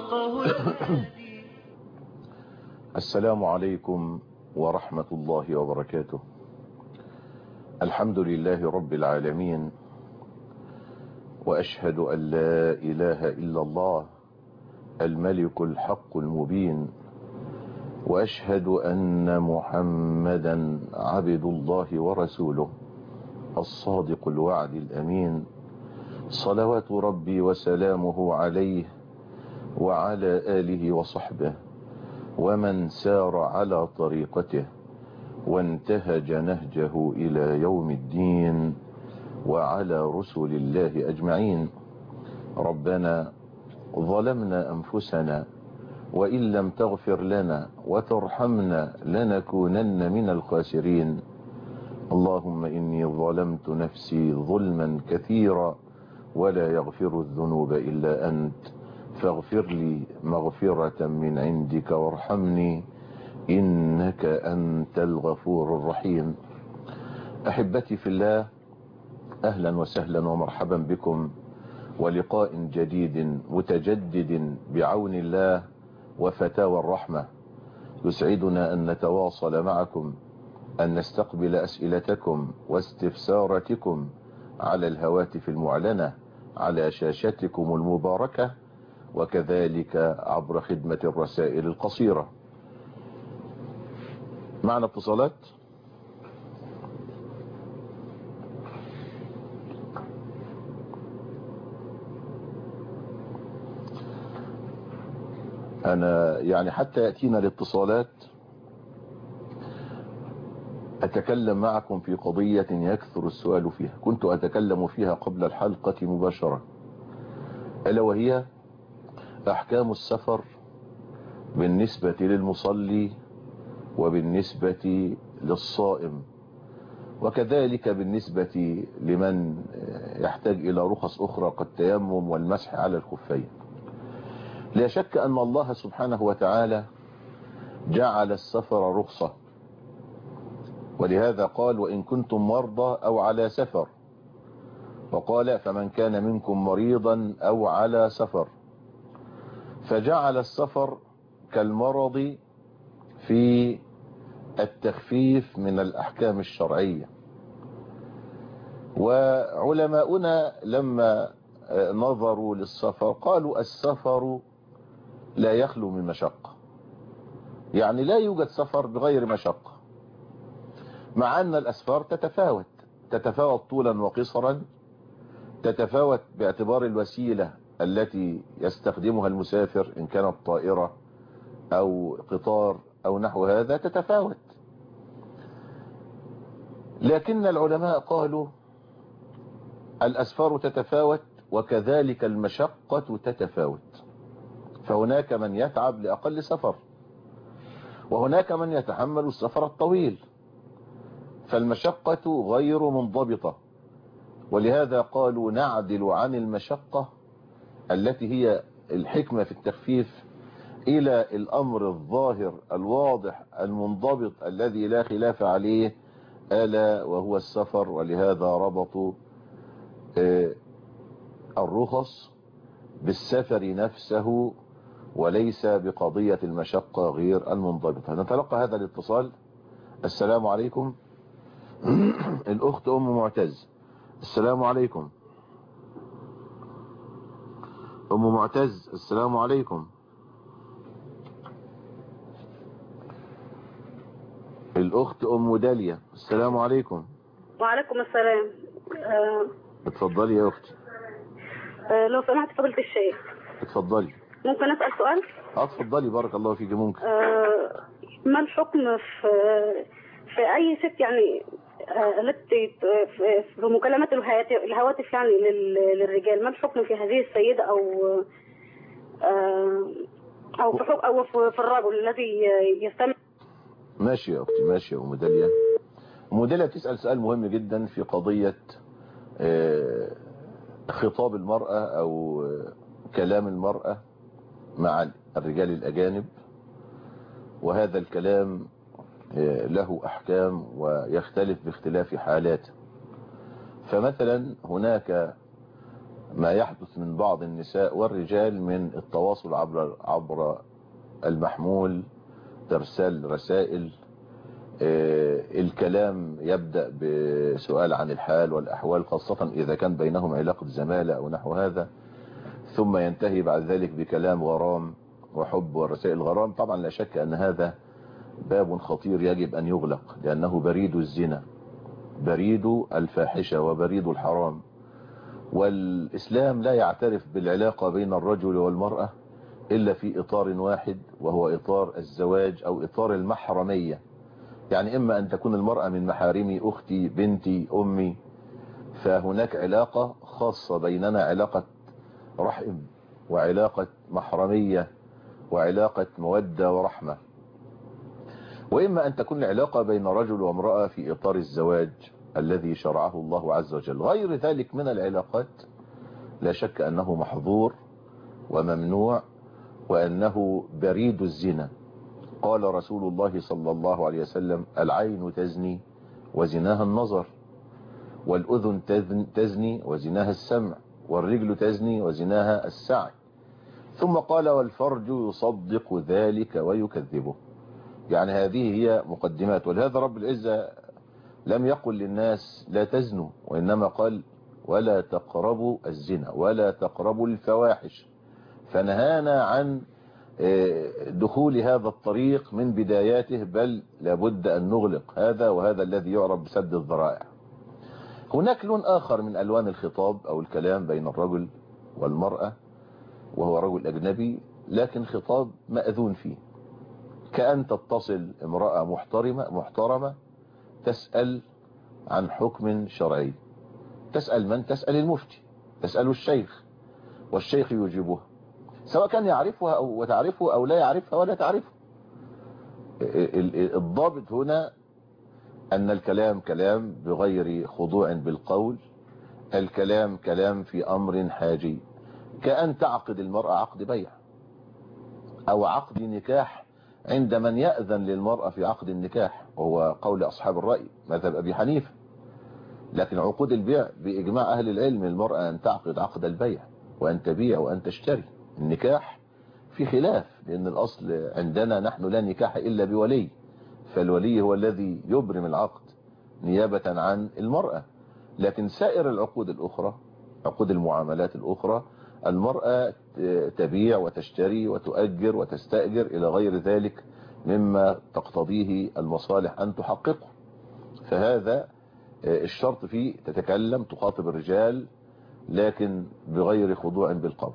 وفقه الهادي السلام عليكم ورحمة الله وبركاته الحمد لله رب العالمين وأشهد أن لا إله إلا الله الملك الحق المبين وأشهد أن محمدا عبد الله ورسوله الصادق الوعد الأمين صلوات ربي وسلامه عليه وعلى آله وصحبه ومن سار على طريقته وانتهج نهجه إلى يوم الدين وعلى رسل الله أجمعين ربنا ظلمنا أنفسنا وإن لم تغفر لنا وترحمنا لنكونن من الخاسرين اللهم إني ظلمت نفسي ظلما كثيرا ولا يغفر الذنوب إلا أنت فاغفر لي مغفرة من عندك وارحمني إنك أنت الغفور الرحيم أحبتي في الله أهلا وسهلا ومرحبا بكم ولقاء جديد متجدد بعون الله وفتاوى الرحمة يسعدنا أن نتواصل معكم أن نستقبل أسئلتكم واستفساراتكم على الهواتف المعلنة على شاشتكم المباركة وكذلك عبر خدمة الرسائل القصيرة معنا اتصالات أنا يعني حتى يأتينا الاتصالات أتكلم معكم في قضية يكثر السؤال فيها كنت أتكلم فيها قبل الحلقة مباشرة ألا وهي أحكام السفر بالنسبة للمصلي وبالنسبة للصائم وكذلك بالنسبة لمن يحتاج إلى رخص أخرى كالتيمم والمسح على الخفين لا شك أن الله سبحانه وتعالى جعل السفر رخصة ولهذا قال وإن كنتم مرضى أو على سفر وقال فمن كان منكم مريضا أو على سفر فجعل السفر كالمرض في التخفيف من الأحكام الشرعية وعلماؤنا لما نظروا للسفر قالوا السفر لا يخلو من مشقة يعني لا يوجد سفر بغير مشقة مع أن الأسفار تتفاوت تتفاوت طولا وقصرا تتفاوت باعتبار الوسيلة التي يستخدمها المسافر إن كانت طائرة أو قطار أو نحو هذا تتفاوت لكن العلماء قالوا الأسفار تتفاوت وكذلك المشقة تتفاوت فهناك من يتعب لأقل سفر وهناك من يتحمل السفر الطويل فالمشقة غير منضبطة ولهذا قالوا نعدل عن المشقة التي هي الحكمة في التخفيف إلى الأمر الظاهر الواضح المنضبط الذي لا خلاف عليه ألا وهو السفر ولهذا ربطوا الرخص بالسفر نفسه وليس بقضية المشقة غير المنضبطة نتلقى هذا الاتصال السلام عليكم الأخت أم معتز السلام عليكم أم معتز السلام عليكم الأخت أم داليا السلام عليكم وعليكم السلام آه اتفضلي يا أختي آه لو سمحت فضيلة الشيخ اتفضلي ممكن أسأل سؤال؟ اه اتفضلي بارك الله فيك ممكن آه ما الحكم في في أي ست يعني آه التي في- في مكالمات الهواتف الهواتف يعني لل- للرجال ما الحكم في هذه السيدة أو آه أو في حكم أو في في الرجل الذي يستمع ماشي يا أختي ماشي يا أم داليا أم داليا بتسأل سؤال مهم جدا في قضية آه، خطاب المرأة أو آه، كلام المرأة مع الرجال الأجانب وهذا الكلام آه، له أحكام ويختلف باختلاف حالاته فمثلا هناك ما يحدث من بعض النساء والرجال من التواصل عبر عبر المحمول ارسال رسائل الكلام يبدأ بسؤال عن الحال والأحوال خاصة إذا كان بينهم علاقة زمالة أو نحو هذا ثم ينتهي بعد ذلك بكلام غرام وحب ورسائل غرام طبعا لا شك أن هذا باب خطير يجب أن يغلق لأنه بريد الزنا بريد الفاحشة وبريد الحرام والإسلام لا يعترف بالعلاقة بين الرجل والمرأة إلا في إطار واحد وهو إطار الزواج أو إطار المحرمية يعني إما أن تكون المرأة من محارمي أختي بنتي أمي فهناك علاقة خاصة بيننا علاقة رحم وعلاقة محرمية وعلاقة مودة ورحمة وإما أن تكون العلاقة بين رجل وامرأة في إطار الزواج الذي شرعه الله عز وجل غير ذلك من العلاقات لا شك أنه محظور وممنوع وأنه بريد الزنا قال رسول الله صلى الله عليه وسلم العين تزني وزناها النظر والأذن تزني وزناها السمع والرجل تزني وزناها السعي ثم قال والفرج يصدق ذلك ويكذبه يعني هذه هي مقدمات ولهذا رب العزة لم يقل للناس لا تزنوا وإنما قال ولا تقربوا الزنا ولا تقربوا الفواحش فنهانا عن دخول هذا الطريق من بداياته بل لابد أن نغلق هذا وهذا الذي يعرف بسد الذرائع هناك لون آخر من ألوان الخطاب أو الكلام بين الرجل والمرأة وهو رجل أجنبي لكن خطاب مأذون فيه كأن تتصل امرأة محترمة محترمة تسأل عن حكم شرعي تسأل من تسأل المفتي تسأل الشيخ والشيخ يجيبها سواء كان يعرفها أو وتعرفه أو لا يعرفها ولا تعرفه الضابط هنا أن الكلام كلام بغير خضوع بالقول الكلام كلام في أمر حاجي كأن تعقد المرأة عقد بيع أو عقد نكاح عند من يأذن للمرأة في عقد النكاح وهو قول أصحاب الرأي مذهب أبي حنيفة لكن عقود البيع بإجماع أهل العلم المرأة أن تعقد عقد البيع وأن تبيع وأن تشتري النكاح في خلاف لأن الأصل عندنا نحن لا نكاح إلا بولي فالولي هو الذي يبرم العقد نيابة عن المرأة لكن سائر العقود الأخرى عقود المعاملات الأخرى المرأة تبيع وتشتري وتؤجر وتستأجر إلى غير ذلك مما تقتضيه المصالح أن تحققه فهذا الشرط فيه تتكلم تخاطب الرجال لكن بغير خضوع بالقول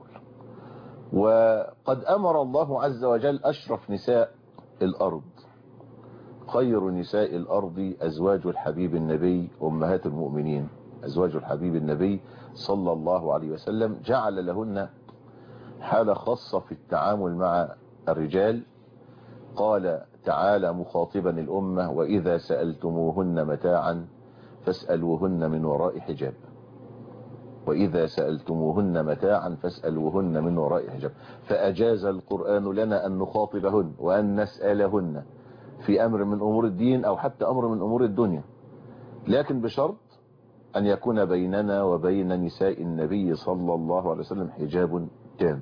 وقد أمر الله عز وجل أشرف نساء الأرض خير نساء الأرض أزواج الحبيب النبي أمهات المؤمنين أزواج الحبيب النبي صلى الله عليه وسلم جعل لهن حالة خاصة في التعامل مع الرجال قال تعالى مخاطبا الأمة وإذا سألتموهن متاعا فاسألوهن من وراء حجاب وإذا سألتموهن متاعا فاسألوهن من وراء حجاب فأجاز القرآن لنا أن نخاطبهن وأن نسألهن في أمر من أمور الدين أو حتى أمر من أمور الدنيا لكن بشرط أن يكون بيننا وبين نساء النبي صلى الله عليه وسلم حجاب تام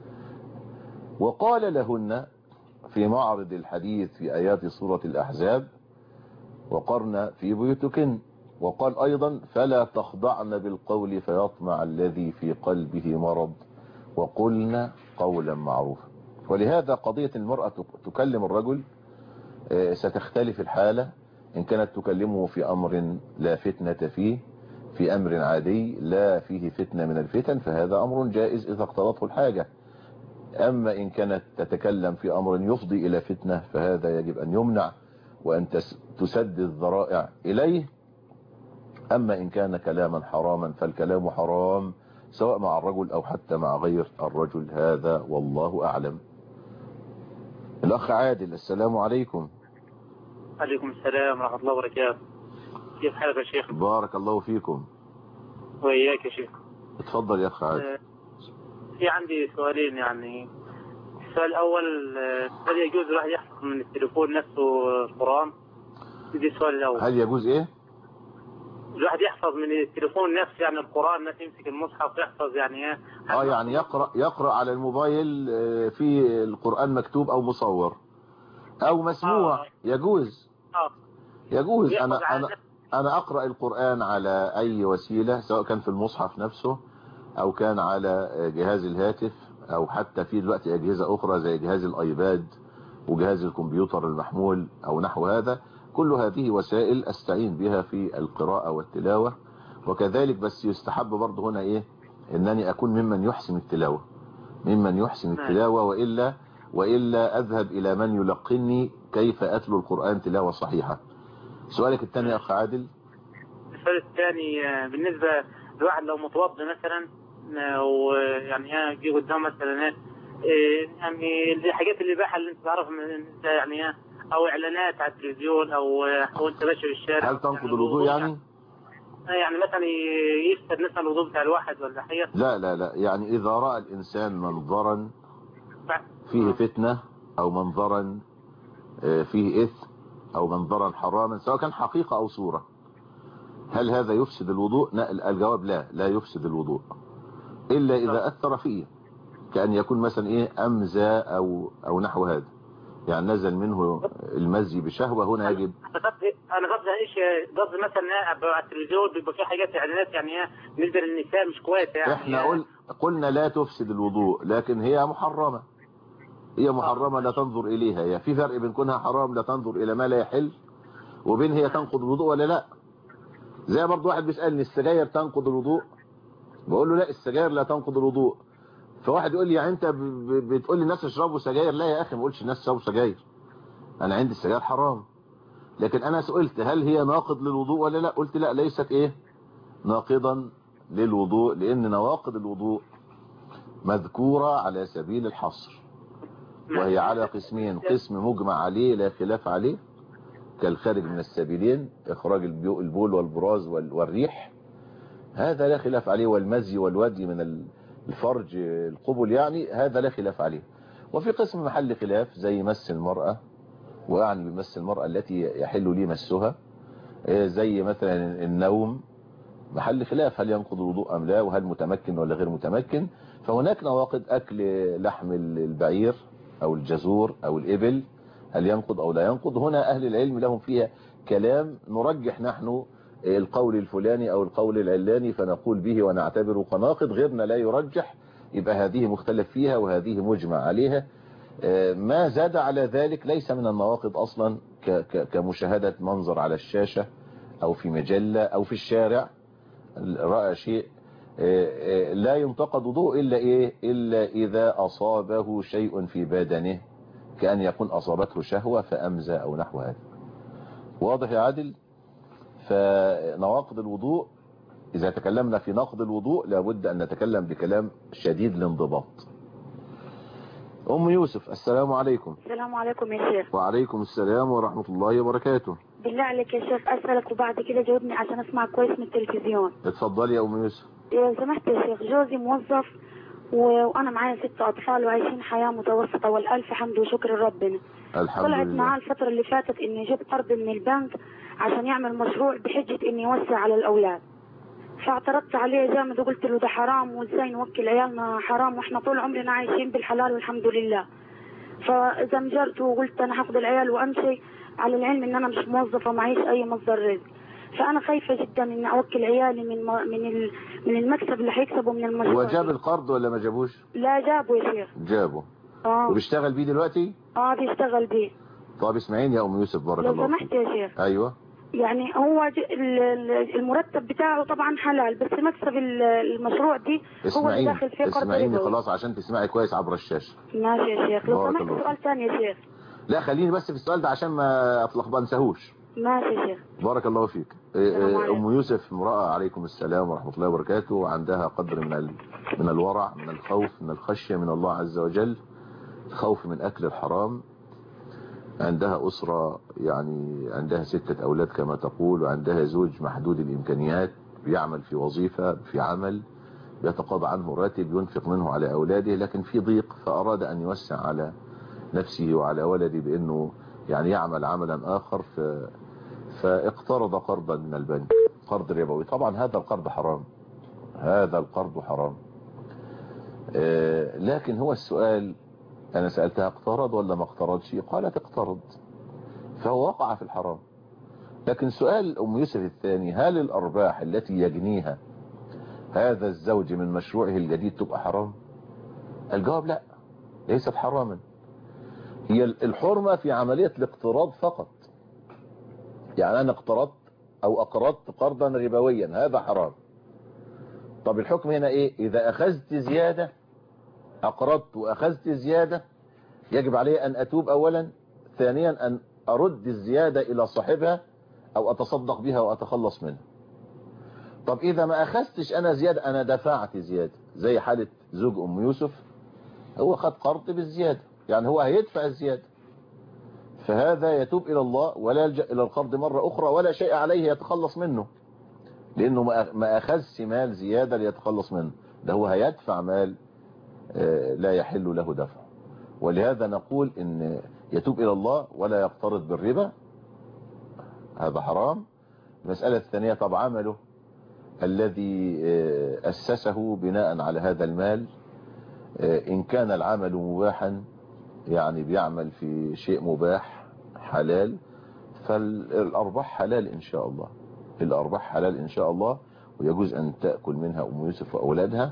وقال لهن في معرض الحديث في آيات سورة الأحزاب وقرن في بيوتكن وقال أيضا فلا تخضعن بالقول فيطمع الذي في قلبه مرض وقلنا قولا معروفا ولهذا قضية المرأة تكلم الرجل ستختلف الحالة إن كانت تكلمه في أمر لا فتنة فيه في أمر عادي لا فيه فتنة من الفتن فهذا أمر جائز إذا اقتضته الحاجة أما إن كانت تتكلم في أمر يفضي إلى فتنة فهذا يجب أن يمنع وأن تسد الذرائع إليه أما إن كان كلاما حراما فالكلام حرام سواء مع الرجل أو حتى مع غير الرجل هذا والله أعلم الأخ عادل السلام عليكم عليكم السلام ورحمة الله وبركاته كيف حالك يا شيخ بارك الله فيكم وإياك يا شيخ اتفضل يا أخ عادل آه، في عندي سؤالين يعني السؤال الأول آه، هل يجوز الواحد يحفظ من التليفون نفسه القرآن؟ دي السؤال الأول هل يجوز إيه الواحد يحفظ من التليفون نفسه يعني القرآن الناس يمسك المصحف يحفظ يعني ايه اه يعني يقرأ يقرأ على الموبايل آه، في القرآن مكتوب او مصور او مسموع آه. يجوز اه يجوز يأخذ انا على انا نفسه. انا اقرأ القرآن على اي وسيلة سواء كان في المصحف نفسه او كان على جهاز الهاتف او حتى في دلوقتي اجهزة اخرى زي جهاز الايباد وجهاز الكمبيوتر المحمول او نحو هذا كل هذه وسائل استعين بها في القراءة والتلاوة وكذلك بس يستحب برضه هنا ايه انني اكون ممن يحسن التلاوة ممن يحسن نعم. التلاوة وإلا وإلا أذهب إلى من يلقني كيف أتلو القرآن تلاوة صحيحة سؤالك الثاني يا أخ عادل السؤال الثاني آه، بالنسبة لواحد لو متوضي مثلا آه، ويعني آه، جه قدام مثلا آه، يعني الحاجات الإباحة اللي أنت تعرف من أنت يعني آه، أو إعلانات على التلفزيون أو آه، أو أنت ماشي في الشارع هل تنقض الوضوء يعني آه، يعني مثلا ي- يفسد مثلا الوضوء بتاع الواحد ولا حاجة لا لا لا يعني إذا رأى الإنسان منظرا فيه فتنة أو منظرا آه، فيه إثم أو منظرا حراما سواء كان حقيقة أو صورة هل هذا يفسد الوضوء لا الجواب لا لا يفسد الوضوء إلا إذا أثر فيه كأن يكون مثلا إيه أمزى أو, أو نحو هذا يعني نزل منه المزي بشهوة هنا يجب انا قصدي انا قصدي ايش قصدي مثلا أبقى على التلفزيون بيبقى في حاجات اعلانات يعني إيه بالنسبه للنساء مش كويسه يعني احنا قل قلنا لا تفسد الوضوء لكن هي محرمة هي محرمة لا تنظر إليها هي في فرق بين كونها حرام لا تنظر إلى ما لا يحل وبين هي تنقض الوضوء ولا لا زي برضو واحد بيسألني السجاير تنقض الوضوء بقول له لا السجاير لا تنقض الوضوء فواحد يقول لي يعني انت ب- ب- بتقول لي الناس يشربوا سجاير لا يا اخي ما قلتش الناس يشربوا سجاير انا عندي السجاير حرام لكن انا سئلت هل هي ناقض للوضوء ولا لا قلت لا ليست ايه ناقضا للوضوء لان نواقض الوضوء مذكورة على سبيل الحصر وهي على قسمين قسم مجمع عليه لا خلاف عليه كالخارج من السبيلين اخراج البيو- البول والبراز وال- والريح هذا لا خلاف عليه والمزي والودي من ال- الفرج القبل يعني هذا لا خلاف عليه وفي قسم محل خلاف زي مس المرأة وأعني بمس المرأة التي يحل لي مسها إيه زي مثلا النوم محل خلاف هل ينقض الوضوء أم لا وهل متمكن ولا غير متمكن فهناك نواقض أكل لحم البعير أو الجزور أو الإبل هل ينقض أو لا ينقض هنا أهل العلم لهم فيها كلام نرجح نحن القول الفلاني أو القول العلاني فنقول به ونعتبره كناقض غيرنا لا يرجح يبقى هذه مختلف فيها وهذه مجمع عليها آه، ما زاد على ذلك ليس من النواقض أصلا ك- ك- كمشاهدة منظر على الشاشة أو في مجلة أو في الشارع رأى شيء آه، آه، لا ينتقد وضوء إلا إيه إلا إذا أصابه شيء في بدنه كأن يكون أصابته شهوة فأمزى أو نحو هذا واضح يا عادل فنواقض الوضوء إذا تكلمنا في نقض الوضوء لابد أن نتكلم بكلام شديد الانضباط أم يوسف السلام عليكم السلام عليكم يا شيخ وعليكم السلام ورحمة الله وبركاته بالله عليك يا شيخ أسألك وبعد كده جاوبني عشان أسمع كويس من التلفزيون اتفضلي يا أم يوسف لو سمحت يا شيخ جوزي موظف و... وأنا معايا ست أطفال وعايشين حياة متوسطة والألف حمد وشكر لربنا الحمد طلعت لله معاه الفترة اللي فاتت إني جبت قرض من البنك عشان يعمل مشروع بحجة إني يوسع على الأولاد فاعترضت عليه جامد وقلت له ده حرام وازاي نوكل عيالنا حرام واحنا طول عمرنا عايشين بالحلال والحمد لله فزمجرت وقلت انا هاخد العيال وامشي على العلم ان انا مش موظفه معيش اي مصدر رزق فانا خايفه جدا اني اوكل عيالي من م- من ال- من المكسب اللي هيكسبه من المشروع هو جاب ده. القرض ولا ما جابوش لا جابه يا شيخ جابه اه وبيشتغل بيه دلوقتي اه بيشتغل بيه طب اسمعيني يا أم يوسف بارك لو الله سمحت فيك يا شيخ أيوة يعني هو ج- ال- ال- المرتب بتاعه طبعا حلال بس مكسب ال- المشروع دي هو اللي اسمعيني داخل فيه قرض اسمعيني ربوي. خلاص عشان تسمعي كويس عبر الشاشة ماشي يا شيخ لو بارك سمحت الله سؤال ثاني يا شيخ لا خليني بس في السؤال ده عشان ما اطلق ما انساهوش ماشي يا شيخ بارك الله فيك السلام إيه، عليكم. ام يوسف امرأة عليكم السلام ورحمة الله وبركاته عندها قدر من ال... من الورع من الخوف من الخشية من الله عز وجل خوف من اكل الحرام عندها اسرة يعني عندها ستة اولاد كما تقول وعندها زوج محدود الامكانيات بيعمل في وظيفة في عمل يتقاضى عنه راتب ينفق منه على اولاده لكن في ضيق فاراد ان يوسع على نفسه وعلى ولده بانه يعني يعمل عملا اخر ف... فاقترض قرضا من البنك قرض ربوي طبعا هذا القرض حرام هذا القرض حرام آه، لكن هو السؤال أنا سألتها اقترض ولا ما اقترضش قالت اقترض فهو وقع في الحرام لكن سؤال أم يوسف الثاني هل الأرباح التي يجنيها هذا الزوج من مشروعه الجديد تبقى حرام الجواب لا ليست حراما هي الحرمة في عملية الاقتراض فقط يعني أنا اقترضت أو أقرضت قرضا ربويا هذا حرام طب الحكم هنا إيه إذا أخذت زيادة أقرضت وأخذت زيادة يجب علي أن أتوب أولا ثانيا أن أرد الزيادة إلى صاحبها أو أتصدق بها وأتخلص منها طب إذا ما أخذتش أنا زيادة أنا دفعت زيادة زي حالة زوج أم يوسف هو خد قرض بالزيادة يعني هو هيدفع الزيادة فهذا يتوب إلى الله ولا يلجأ إلى القرض مرة أخرى ولا شيء عليه يتخلص منه لأنه ما أخذش مال زيادة ليتخلص منه ده هو هيدفع مال لا يحل له دفع ولهذا نقول إن يتوب إلى الله ولا يقترض بالربا هذا حرام المسألة الثانية طب عمله الذي أسسه بناء على هذا المال إن كان العمل مباحا يعني بيعمل في شيء مباح حلال فالأرباح حلال إن شاء الله الأرباح حلال إن شاء الله ويجوز أن تأكل منها أم يوسف وأولادها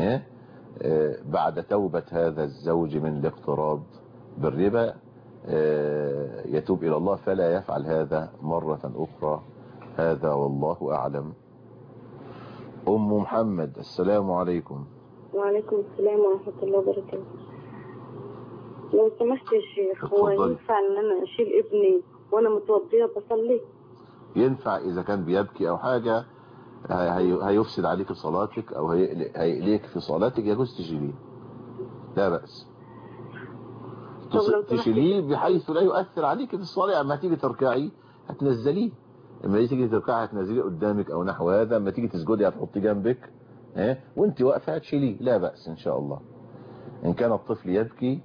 بعد توبة هذا الزوج من الاقتراض بالربا يتوب إلى الله فلا يفعل هذا مرة أخرى هذا والله أعلم أم محمد السلام عليكم وعليكم السلام ورحمة الله وبركاته لو سمحت يا شيخ هو اتفضلي. ينفع ان انا اشيل ابني وانا متوضية بصلي ينفع إذا كان بيبكي أو حاجة هي- هي- هيفسد عليك صلاتك أو هيقلق- هيقليك في صلاتك يجوز تشيليه لا بأس طب لو تص- سمحت- تشيليه بحيث لا يؤثر عليك في الصلاة اما تيجي تركعي هتنزليه اما تيجي تركعي هتنزليه قدامك أو نحو هذا اما تيجي تسجدي هتحطيه جنبك ها وانت واقفه هتشيليه لا بأس إن شاء الله إن كان الطفل يبكي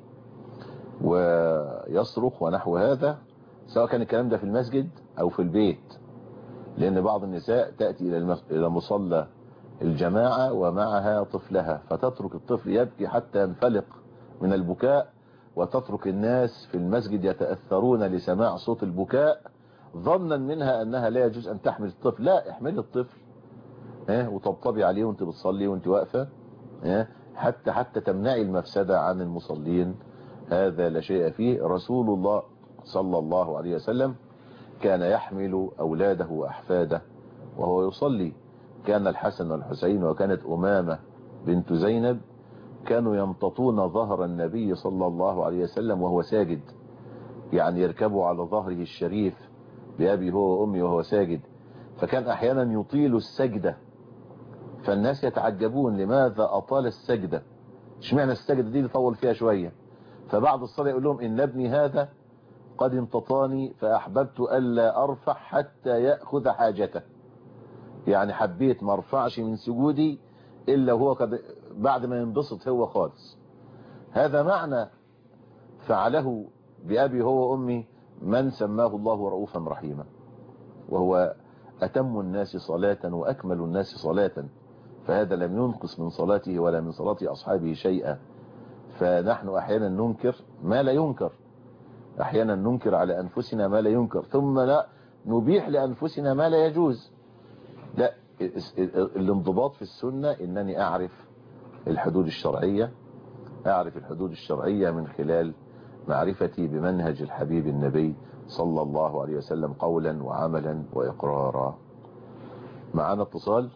ويصرخ ونحو هذا سواء كان الكلام ده في المسجد أو في البيت لأن بعض النساء تأتي إلى المس- إلى مصلى الجماعة ومعها طفلها فتترك الطفل يبكي حتى ينفلق من البكاء وتترك الناس في المسجد يتأثرون لسماع صوت البكاء ظنا منها أنها لا يجوز أن تحمل الطفل لا احمل الطفل ها وطبطبي عليه وانت بتصلي وانت واقفة ها حتى حتى تمنعي المفسدة عن المصلين هذا لا شيء فيه رسول الله صلى الله عليه وسلم كان يحمل أولاده وأحفاده وهو يصلي كان الحسن والحسين وكانت أمامة بنت زينب كانوا يمتطون ظهر النبي صلى الله عليه وسلم وهو ساجد يعني يركبوا على ظهره الشريف بأبي هو وأمي وهو ساجد فكان أحيانا يطيل السجدة فالناس يتعجبون لماذا أطال السجدة اشمعنى السجدة دي اللي طول فيها شوية فبعد الصلاة يقول لهم إن ابني هذا قد امتطاني فأحببت ألا أرفع حتى يأخذ حاجته يعني حبيت ما ارفعش من سجودي إلا هو قد بعد ما ينبسط هو خالص هذا معنى فعله بأبي هو وأمي من سماه الله رؤوفا رحيما وهو أتم الناس صلاة وأكمل الناس صلاة فهذا لم ينقص من صلاته ولا من صلاة أصحابه شيئا فنحن أحيانا ننكر ما لا ينكر أحيانا ننكر على أنفسنا ما لا ينكر ثم لا نبيح لأنفسنا ما لا يجوز لا الانضباط في السنة إنني أعرف الحدود الشرعية أعرف الحدود الشرعية من خلال معرفتي بمنهج الحبيب النبي صلى الله عليه وسلم قولا وعملا وإقرارا معنا اتصال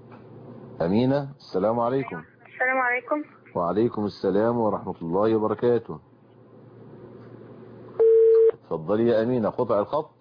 أمينة السلام عليكم السلام عليكم وعليكم السلام ورحمة الله وبركاته اتفضلي يا أمينة قطع الخط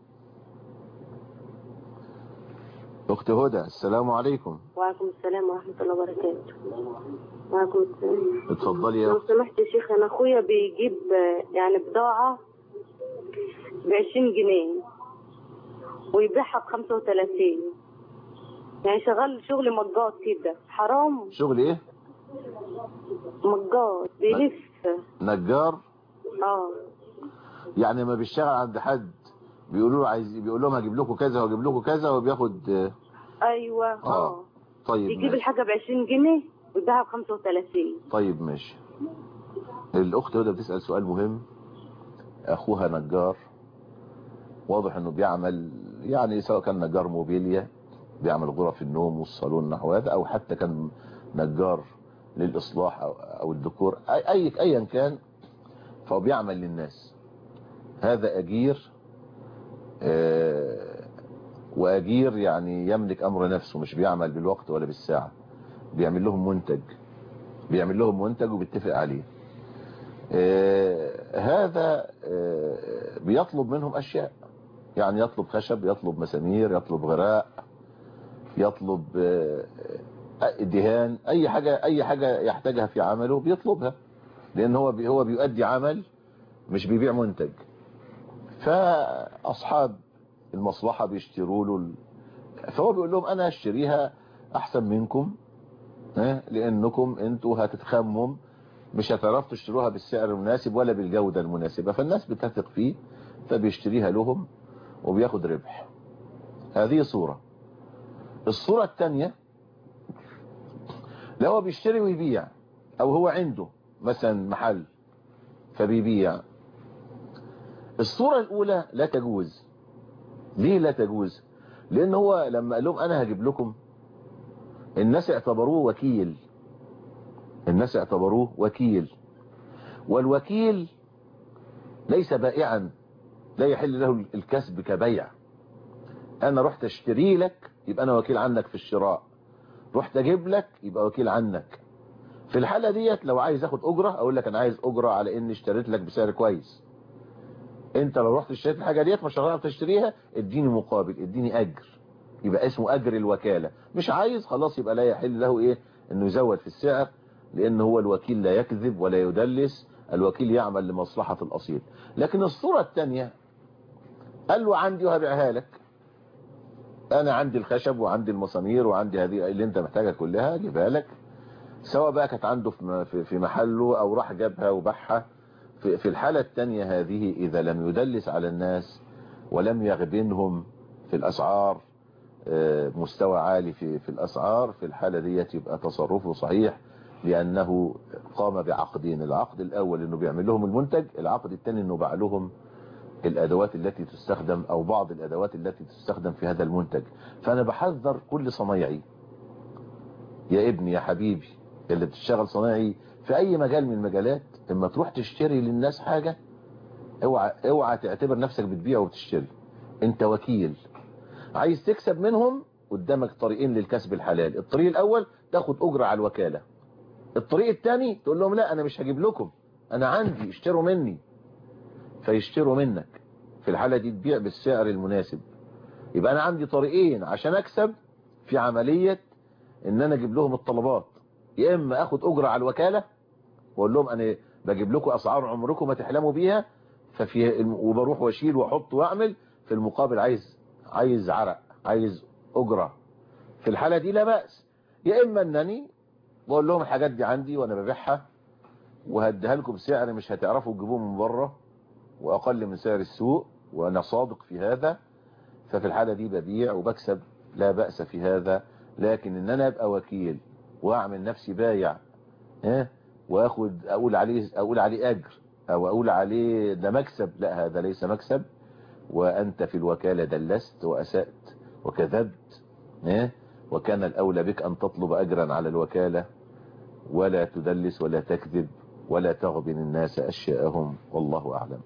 أخت هدى السلام عليكم وعليكم السلام ورحمة الله وبركاته وعليكم السلام اتفضلي يا لو أخت سمحت يا شيخ انا اخويا بيجيب آه، يعني بضاعة بعشرين جنيه ويبيعها بخمسة وتلاتين يعني شغال شغل مجات كده حرام شغل ايه مجات بيلف نجار اه يعني ما بيشتغل عند حد بيقولوا له عايز بيقول لهم هجيب لكم كذا وهجيب لكم كذا وبياخد آه، ايوه آه. اه طيب يجيب ماشي. الحاجه ب 20 جنيه ويبيعها ب 35 طيب ماشي الأخت هدى بتسأل سؤال مهم أخوها نجار واضح أنه بيعمل يعني سواء كان نجار موبيليا بيعمل غرف النوم والصالون نحو هذا أو حتى كان نجار للإصلاح أو, أو الديكور أي أي- أيا كان فهو بيعمل للناس هذا أجير آه، وأجير يعني يملك أمر نفسه مش بيعمل بالوقت ولا بالساعة بيعمل لهم منتج بيعمل لهم منتج وبيتفق عليه آه، هذا آه، بيطلب منهم أشياء يعني يطلب خشب يطلب مسامير يطلب غراء يطلب آه، آه، دهان أي حاجة أي حاجة يحتاجها في عمله بيطلبها لأن هو بي- هو بيؤدي عمل مش بيبيع منتج فأصحاب المصلحة بيشتروا له ال- فهو بيقول لهم أنا هشتريها أحسن منكم ها؟ لأنكم أنتوا هتتخمم مش هتعرفوا تشتروها بالسعر المناسب ولا بالجودة المناسبة فالناس بتثق فيه فبيشتريها لهم وبياخد ربح هذه صورة الصورة الثانية لو هو بيشتري ويبيع او هو عنده مثلا محل فبيبيع الصورة الاولى لا تجوز ليه لا تجوز لان هو لما قال لهم انا هجيب لكم الناس اعتبروه وكيل الناس اعتبروه وكيل والوكيل ليس بائعا لا يحل له الكسب كبيع انا رحت اشتري لك يبقى انا وكيل عنك في الشراء رحت اجيب لك يبقى وكيل عنك في الحالة ديت لو عايز اخد اجرة اقول لك انا عايز اجرة على اني اشتريت لك بسعر كويس انت لو رحت اشتريت الحاجة ديت مش هتعرف تشتريها اديني مقابل اديني اجر يبقى اسمه اجر الوكالة مش عايز خلاص يبقى لا يحل له ايه انه يزود في السعر لان هو الوكيل لا يكذب ولا يدلس الوكيل يعمل لمصلحة الاصيل لكن الصورة الثانية قال له عندي وهبيعها لك انا عندي الخشب وعندي المسامير وعندي هذه اللي انت محتاجها كلها اجيبها لك سواء بقى كانت عنده في في محله او راح جابها وباعها في في الحالة الثانية هذه اذا لم يدلس على الناس ولم يغبنهم في الاسعار مستوى عالي في في الاسعار في الحالة ديت يبقى تصرفه صحيح لانه قام بعقدين العقد الاول انه بيعمل لهم المنتج العقد الثاني انه باع لهم الادوات التي تستخدم او بعض الادوات التي تستخدم في هذا المنتج فانا بحذر كل صنايعي يا ابني يا حبيبي اللي بتشتغل صنايعي في اي مجال من المجالات اما تروح تشتري للناس حاجة اوعى اوعى تعتبر نفسك بتبيع وبتشتري انت وكيل عايز تكسب منهم قدامك طريقين للكسب الحلال الطريق الاول تاخد اجرة على الوكالة الطريق الثاني تقول لهم لا انا مش هجيب لكم انا عندي اشتروا مني فيشتروا منك في الحالة دي تبيع بالسعر المناسب يبقى انا عندي طريقين عشان اكسب في عملية ان انا اجيب لهم الطلبات يا اما اخد اجرة على الوكالة واقول لهم انا بجيب لكم اسعار عمركم ما تحلموا بيها ففي وبروح واشيل واحط واعمل في المقابل عايز عايز عرق عايز اجرة في الحالة دي لا بأس يا اما انني بقول لهم الحاجات دي عندي وانا ببيعها وهديها لكم بسعر مش هتعرفوا تجيبوه من بره واقل من سعر السوق وانا صادق في هذا ففي الحالة دي ببيع وبكسب لا بأس في هذا لكن ان انا ابقى وكيل واعمل نفسي بايع ها واخد اقول عليه اقول عليه اجر او اقول عليه ده مكسب لا هذا ليس مكسب وانت في الوكالة دلست واسأت وكذبت ها وكان الاولى بك ان تطلب اجرا على الوكالة ولا تدلس ولا تكذب ولا تغبن الناس اشياءهم والله اعلم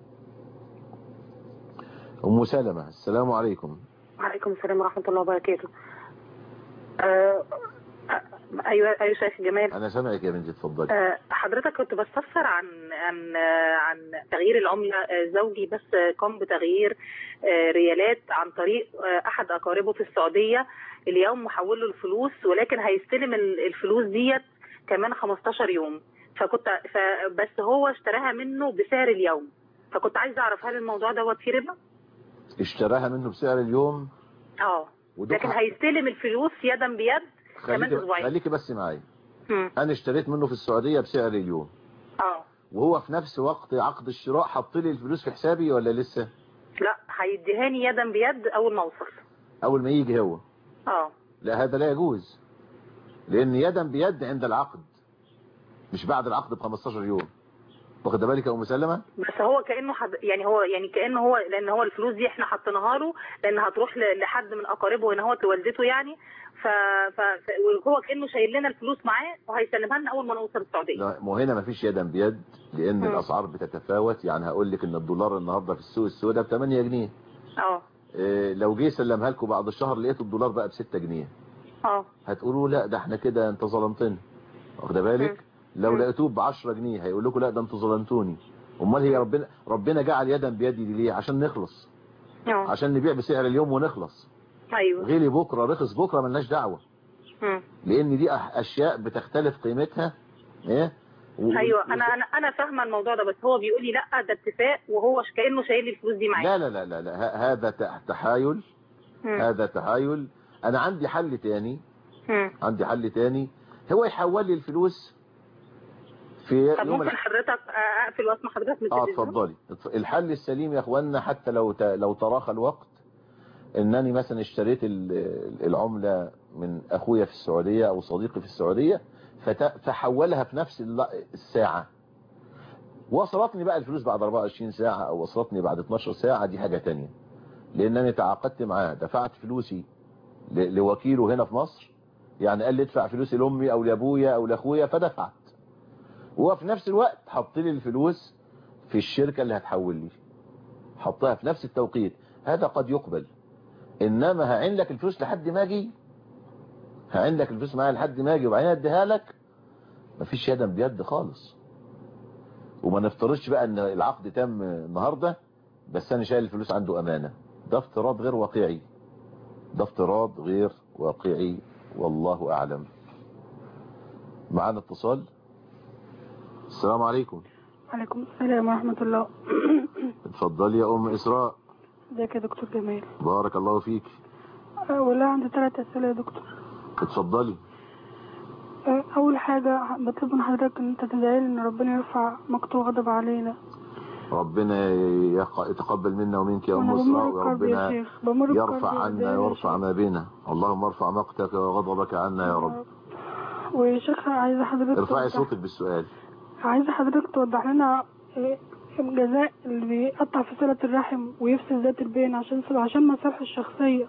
ام سلمة السلام عليكم وعليكم السلام ورحمة الله وبركاته آه ايوه ايوه شيخ جمال انا سامعك يا بنتي اتفضلي آه حضرتك كنت بستفسر عن عن آه عن تغيير العملة آه زوجي بس قام بتغيير ريالات عن طريق احد اقاربه في السعودية اليوم محول له الفلوس ولكن هيستلم الفلوس ديت كمان 15 يوم فكنت بس هو اشتراها منه بسعر اليوم فكنت عايزه اعرف هل الموضوع دوت فيه ربا؟ اشتراها منه بسعر اليوم اه لكن هيستلم الفلوس يدا بيد كمان اسبوعين خليكي بس معايا انا اشتريت منه في السعودية بسعر اليوم اه وهو في نفس وقت عقد الشراء حط لي الفلوس في حسابي ولا لسه لا هيديهاني يدا بيد اول ما اوصل اول ما يجي هو اه لا هذا لا يجوز لان يدا بيد عند العقد مش بعد العقد ب 15 يوم واخد بالك يا ام سلمة بس هو كانه حد يعني هو يعني كانه هو لان هو الفلوس دي احنا حطيناها له لان هتروح ل- لحد من اقاربه هنا هو لوالدته يعني ف... ف... ف- وهو كانه شايل لنا الفلوس معاه وهيسلمها لنا اول ما نوصل السعوديه لا ما هو هنا مفيش يدا بيد لان مم. الاسعار بتتفاوت يعني هقول لك ان الدولار النهارده في السوق السوداء ب 8 جنيه اه إيه لو جه سلمها لكم بعد الشهر لقيت الدولار بقى ب 6 جنيه اه هتقولوا لا ده احنا كده انت ظلمتنا واخده بالك لو مم. لقيتوه ب 10 جنيه هيقول لكم لا ده انتوا ظلمتوني امال هي ربنا ربنا جعل يدا بيد دي ليه عشان نخلص اه عشان نبيع بسعر اليوم ونخلص ايوه غلي بكره رخص بكره ملناش دعوه مم. لان دي أح- اشياء بتختلف قيمتها ايه و- ايوه انا انا انا فاهمه الموضوع ده بس هو بيقول لي لا ده اتفاق وهو ش- كانه شايل لي الفلوس دي معاه لا لا لا لا, لا. ه- هذا ت- تحايل مم. هذا تحايل انا عندي حل تاني مم. عندي حل تاني هو يحول لي الفلوس في طب يوم ممكن الح... حضرتك اقفل واسمع حضرتك من اه التلفزيون؟ اتفضلي اتف- الحل السليم يا اخوانا حتى لو ت... لو تراخى الوقت انني مثلا اشتريت ال- العملة من اخويا في السعودية او صديقي في السعودية فت... فحولها في نفس الل- الساعة وصلتني بقى الفلوس بعد 24 ساعة او وصلتني بعد 12 ساعة دي حاجة تانية لانني تعاقدت معاه دفعت فلوسي ل... لوكيله هنا في مصر يعني قال لي ادفع فلوسي لامي او لابويا او لاخويا فدفعت وفي نفس الوقت حط لي الفلوس في الشركة اللي هتحول لي حطها في نفس التوقيت هذا قد يقبل انما هعين لك الفلوس لحد ما اجي هعين لك الفلوس معايا لحد ما اجي وبعدين اديها لك مفيش يدا بيد خالص وما نفترضش بقى ان العقد تم النهارده بس انا شايل الفلوس عنده امانه ده افتراض غير واقعي ده افتراض غير واقعي والله اعلم معانا اتصال السلام عليكم عليكم السلام ورحمة الله اتفضلي يا ام اسراء ازيك يا دكتور جمال بارك الله فيك أه، والله عندي ثلاث أسئلة يا دكتور اتفضلي أه، أول حاجة بطلب من حضرتك إن أنت تدعي لي إن ربنا يرفع مقته وغضب علينا ربنا يق- يتقبل منا ومنك يا ام وأنا اسراء بمر بكرب يا وربنا شيخ بمر بكرب يرفع يا عنا إلهي. ويرفع ما بينا اللهم ارفع مقتك وغضبك عنا يا رب ويا شيخ عايزة حضرتك ارفعي توضح- صوتك بالسؤال عايزة حضرتك توضح لنا إيه الجزاء اللي بيقطع في صلة الرحم ويفسد ذات البين عشان عشان مصالحه الشخصية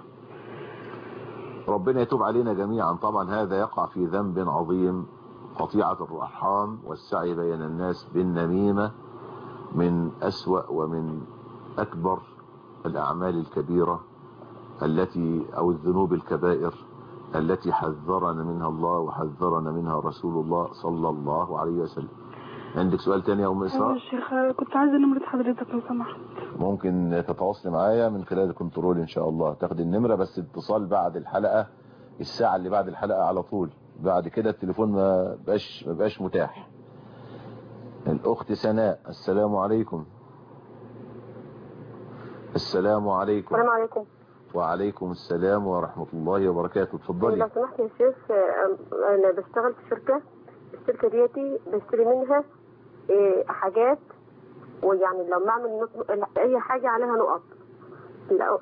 ربنا يتوب علينا جميعا طبعا هذا يقع في ذنب عظيم قطيعة الرحام والسعي بين الناس بالنميمة من أسوأ ومن أكبر الأعمال الكبيرة التي أو الذنوب الكبائر التي حذرنا منها الله وحذرنا منها رسول الله صلى الله عليه وسلم عندك سؤال تاني يا أم أيوة إسراء يا شيخ كنت عايزة نمرة حضرتك لو سمحت ممكن تتواصلي معايا من خلال الكنترول ان شاء الله تاخدي النمرة بس اتصال بعد الحلقة الساعة اللي بعد الحلقة على طول بعد كده التليفون ما بقاش ما بقاش متاح الاخت سناء السلام عليكم السلام عليكم السلام عليكم وعليكم السلام ورحمة الله وبركاته لو اتفضلي سمحت يا شيخ آه، انا بشتغل في شركه الشركه ديتي بشتري منها آه، حاجات ويعني لما اعمل نط- اي حاجه عليها نقط لو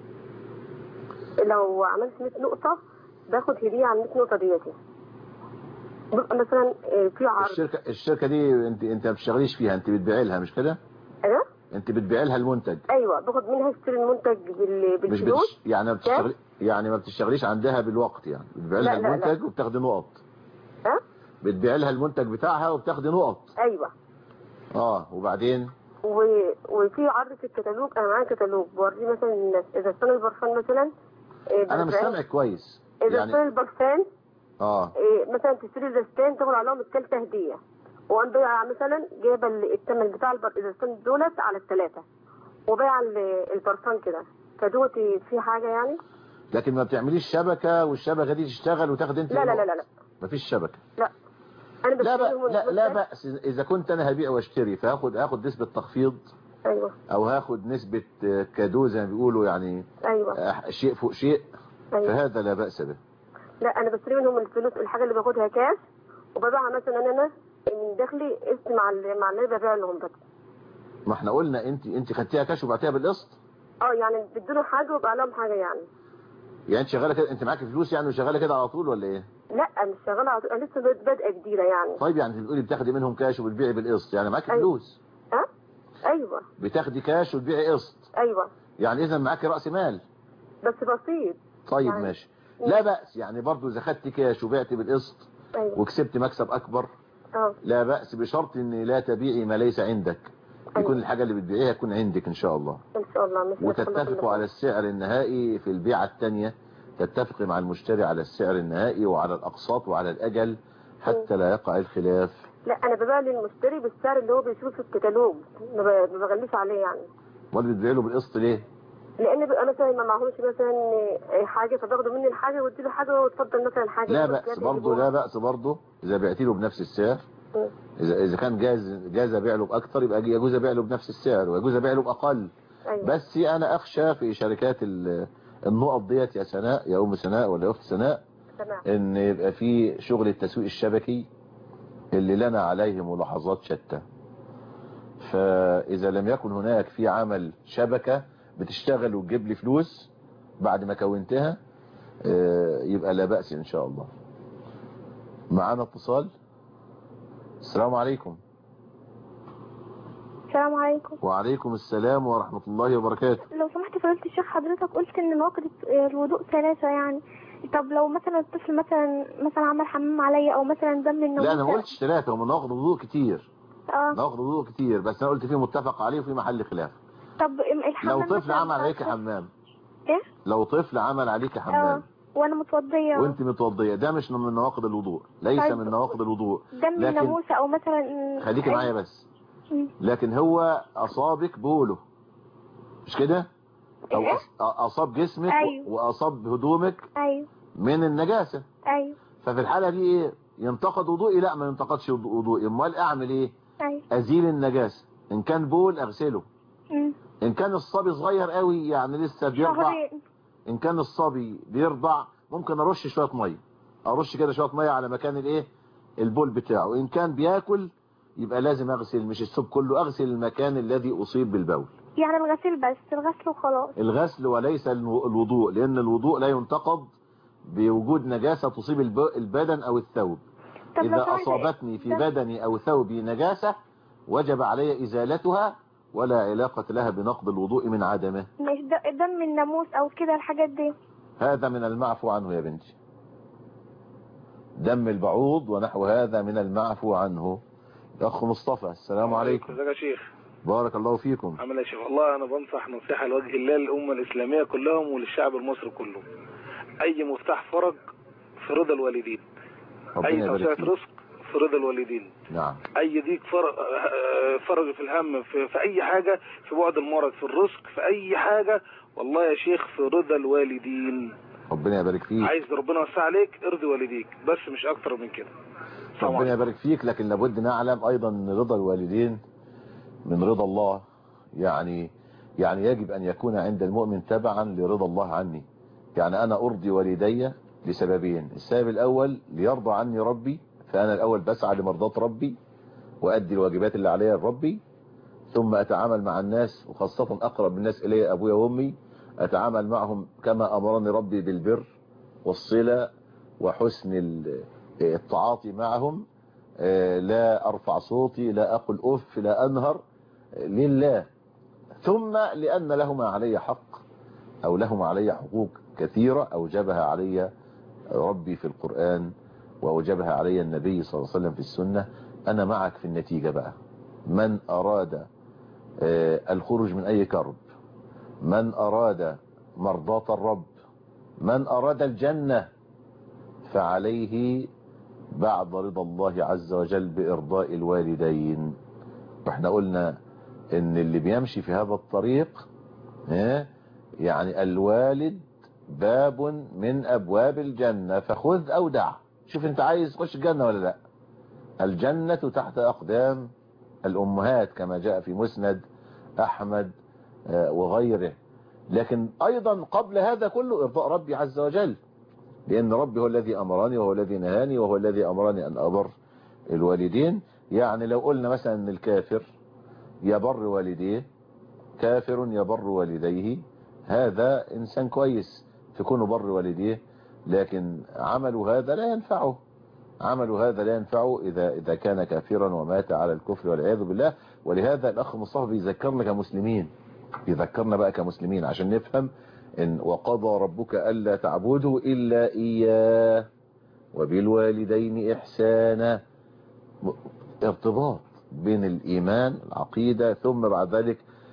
لو عملت 100 نقطه باخد هديه على 100 نقطه ديتي بيبقى مثلا آه، في عرض الشركة الشركة دي انت انت ما بتشتغليش فيها انت بتبيعي لها مش كده ايوه انت بتبيعي لها المنتج ايوه باخد منها اشتري المنتج بال- مش بالفلوس بتش... يعني ما بتشتغلي يعني ما بتشتغليش عندها بالوقت يعني بتبيعي لها لا، لا، لا. المنتج وبتاخدي نقط ها بتبيعي لها المنتج بتاعها وبتاخدي نقط ايوه اه وبعدين و... وفي عرض في الكتالوج انا معايا كتالوج بوريه مثلا الناس اذا اشترى البرفان مثلا إيه انا مش بأربعين- سامعك كويس اذا يعني اشتري البرفان اه إيه مثلا تشتري الزيتين تاخد عليهم التالتة هدية وانا بيع مثلا جايبه ال- الثمن بتاع البر... الزيتين دولت على الثلاثة وبيع ال- البرفان كده فدوتي في حاجة يعني لكن ما بتعمليش شبكة والشبكة دي تشتغل وتاخد انت لا لا لا النقط. لا لا مفيش شبكة لا انا لا بشتري بأ... لا, لا بأس اذا كنت انا هبيع واشتري فهاخد هاخد نسبة تخفيض ايوه او هاخد نسبة آه، كادو زي ما بيقولوا يعني ايوه آه، شيء فوق شيء ايوه فهذا لا بأس به لا انا بشتري منهم الفلوس الحاجة اللي باخدها كاش وببيعها مثلا انا من دخلي اسم مع ال- مع اللي أنا ببيع لهم بس ما احنا قلنا انت انت خدتيها كاش وبعتيها بالقسط اه يعني بيدوا حاجة وبقى لهم حاجة يعني يعني انت شغاله كده انت معاكي فلوس يعني وشغاله كده على طول ولا ايه لا مش شغاله على طول انا لسه بادئه جديده يعني طيب يعني انت بتقولي بتاخدي منهم كاش وبتبيعي بالقسط يعني معاكي أيوة. فلوس ها ايوه بتاخدي كاش وتبيعي قسط ايوه يعني اذا معاكي راس مال بس بسيط طيب يعني- ماشي لا بأس يعني برضو اذا خدتي كاش وبعتي بالقسط ايوه وكسبت مكسب اكبر اه لا بأس بشرط ان لا تبيعي ما ليس عندك يكون أيوة. الحاجة اللي بتبيعيها تكون عندك ان شاء الله ان شاء الله مش وتتفقوا على السعر النهائي في البيعة الثانية تتفقي مع المشتري على السعر النهائي وعلى الأقساط وعلى الأجل حتى لا يقع الخلاف لا انا ببيع للمشتري بالسعر اللي هو بيشوفه في الكتالوج ما ب- ما بغليش عليه يعني امال بتبيع له بالقسط ليه لان بيبقى مثلا ما معهوش مثلا حاجه فباخده مني الحاجه وادي له حاجه واتفضل مثلا حاجه لا ياخد بأس زيادة برضه يجيبوها. لا بأس برضه إذا بعتي له بنفس السعر مم. إذا إذا كان جاز جاز أبيع له بأكثر يبقى يجوز أبيع له بنفس السعر ويجوز أبيع له بأقل ايوه بس أنا أخشى في شركات ال- النقط ديت يا سناء يا أم سناء ولا يا أخت سناء تمام إن يبقى في شغل التسويق الشبكي اللي لنا عليه ملاحظات شتى فإذا لم يكن هناك في عمل شبكة بتشتغل وتجيب لي فلوس بعد ما كونتها آه، يبقى لا بأس إن شاء الله معانا اتصال السلام عليكم السلام عليكم وعليكم السلام ورحمة الله وبركاته لو سمحت فضيلة الشيخ حضرتك قلت ان نواقض الوضوء ثلاثة يعني طب لو مثلا الطفل مثلا مثلا عمل حمام عليا او مثلا دم الناموس لا أنا ما قلتش ثلاثة هم نواقض وضوء كتير اه نواقض وضوء كتير بس أنا قلت فيه متفق عليه وفي محل خلاف طب الحمام لو طفل مثلاً عمل عليك بتاع- حمام ايه لو طفل عمل عليك اه حمام وانا متوضية وانت متوضية ده مش من نواقض الوضوء ليس طيب. من نواقض الوضوء دم لكن الناموسة او مثلا خليكي معايا بس مم. لكن هو اصابك بوله مش كده او إيه؟ أص- اصاب جسمك أيوه. واصاب هدومك ايوه من النجاسة ايوه ففي الحالة دي ايه ينتقد وضوئي لا ما ينتقدش وضو- وضوئي امال اعمل ايه ايوه ازيل النجاسة ان كان بول اغسله مم. ان كان الصبي صغير قوي يعني لسه بيرضع شهرين ان كان الصبي بيرضع ممكن ارش شويه ميه ارش كده شويه ميه على مكان الايه البول بتاعه ان كان بياكل يبقى لازم اغسل مش السوب كله اغسل المكان الذي اصيب بالبول يعني الغسيل بس الغسل وخلاص الغسل وليس الو- الوضوء لان الوضوء لا ينتقد بوجود نجاسه تصيب الب- البدن او الثوب طب لو اذا سمحت اصابتني في ده- بدني او ثوبي نجاسه وجب علي ازالتها ولا علاقه لها بنقض الوضوء من عدمه مش د- دم الناموس او كده الحاجات دي هذا من المعفو عنه يا بنتي دم البعوض ونحو هذا من المعفو عنه أخ مصطفى السلام عليكم ازيك يا شيخ بارك الله فيكم عامل ايه يا شيخ والله انا بنصح نصيحه لوجه الله للامه الاسلاميه كلهم وللشعب المصري كله اي مفتاح فرج في رضا الوالدين ربنا اي يبارك توسعه فيك رزق في رضا الوالدين نعم اي ضيق فر- آه، فرج في الهم في, في اي حاجه في بعد المرض في الرزق في اي حاجه والله يا شيخ في رضا الوالدين ربنا يبارك فيك عايز ربنا يوسع عليك ارضي والديك بس مش اكتر من كده السلام ربنا عليكم. يبارك فيك لكن لابد نعلم أيضا أن رضا الوالدين من رضا الله يعني يعني يجب أن يكون عند المؤمن تبعا لرضا الله عني يعني أنا أرضي والدي لسببين السبب الأول ليرضى عني ربي فأنا الأول بسعى لمرضاة ربي وأدي الواجبات اللي عليها لربي ثم أتعامل مع الناس وخاصة أقرب الناس إلي أبويا وأمي أتعامل معهم كما أمرني ربي بالبر والصلة وحسن ال- التعاطي معهم آه، لا أرفع صوتي لا أقل أف لا أنهر آه، لله ثم لأن لهما علي حق أو لهما علي حقوق كثيرة أوجبها علي ربي في القرآن وأوجبها علي النبي صلى الله عليه وسلم في السنة أنا معك في النتيجة بقى من أراد آه، الخروج من أي كرب من أراد مرضاة الرب من أراد الجنة فعليه بعد رضا الله عز وجل بإرضاء الوالدين واحنا قلنا ان اللي بيمشي في هذا الطريق ها، يعني الوالد باب من ابواب الجنة فخذ او دع شوف انت عايز تخش الجنة ولا لا الجنة تحت اقدام الامهات كما جاء في مسند احمد آه، وغيره لكن ايضا قبل هذا كله ارضاء ربي عز وجل لأن ربي هو الذي أمرني وهو الذي نهاني وهو الذي أمرني أن أبر الوالدين يعني لو قلنا مثلا أن الكافر يبر والديه كافر يبر والديه هذا إنسان كويس في كونه بر والديه لكن عملوا هذا لا ينفعه عملوا هذا لا ينفعه إذا إذا كان كافرا ومات على الكفر والعياذ بالله ولهذا الأخ مصطفى بيذكرنا كمسلمين بيذكرنا بقى كمسلمين عشان نفهم إن وقضى ربك ألا تعبدوا إلا إياه وبالوالدين إحسانا ارتباط بين الإيمان العقيدة ثم بعد ذلك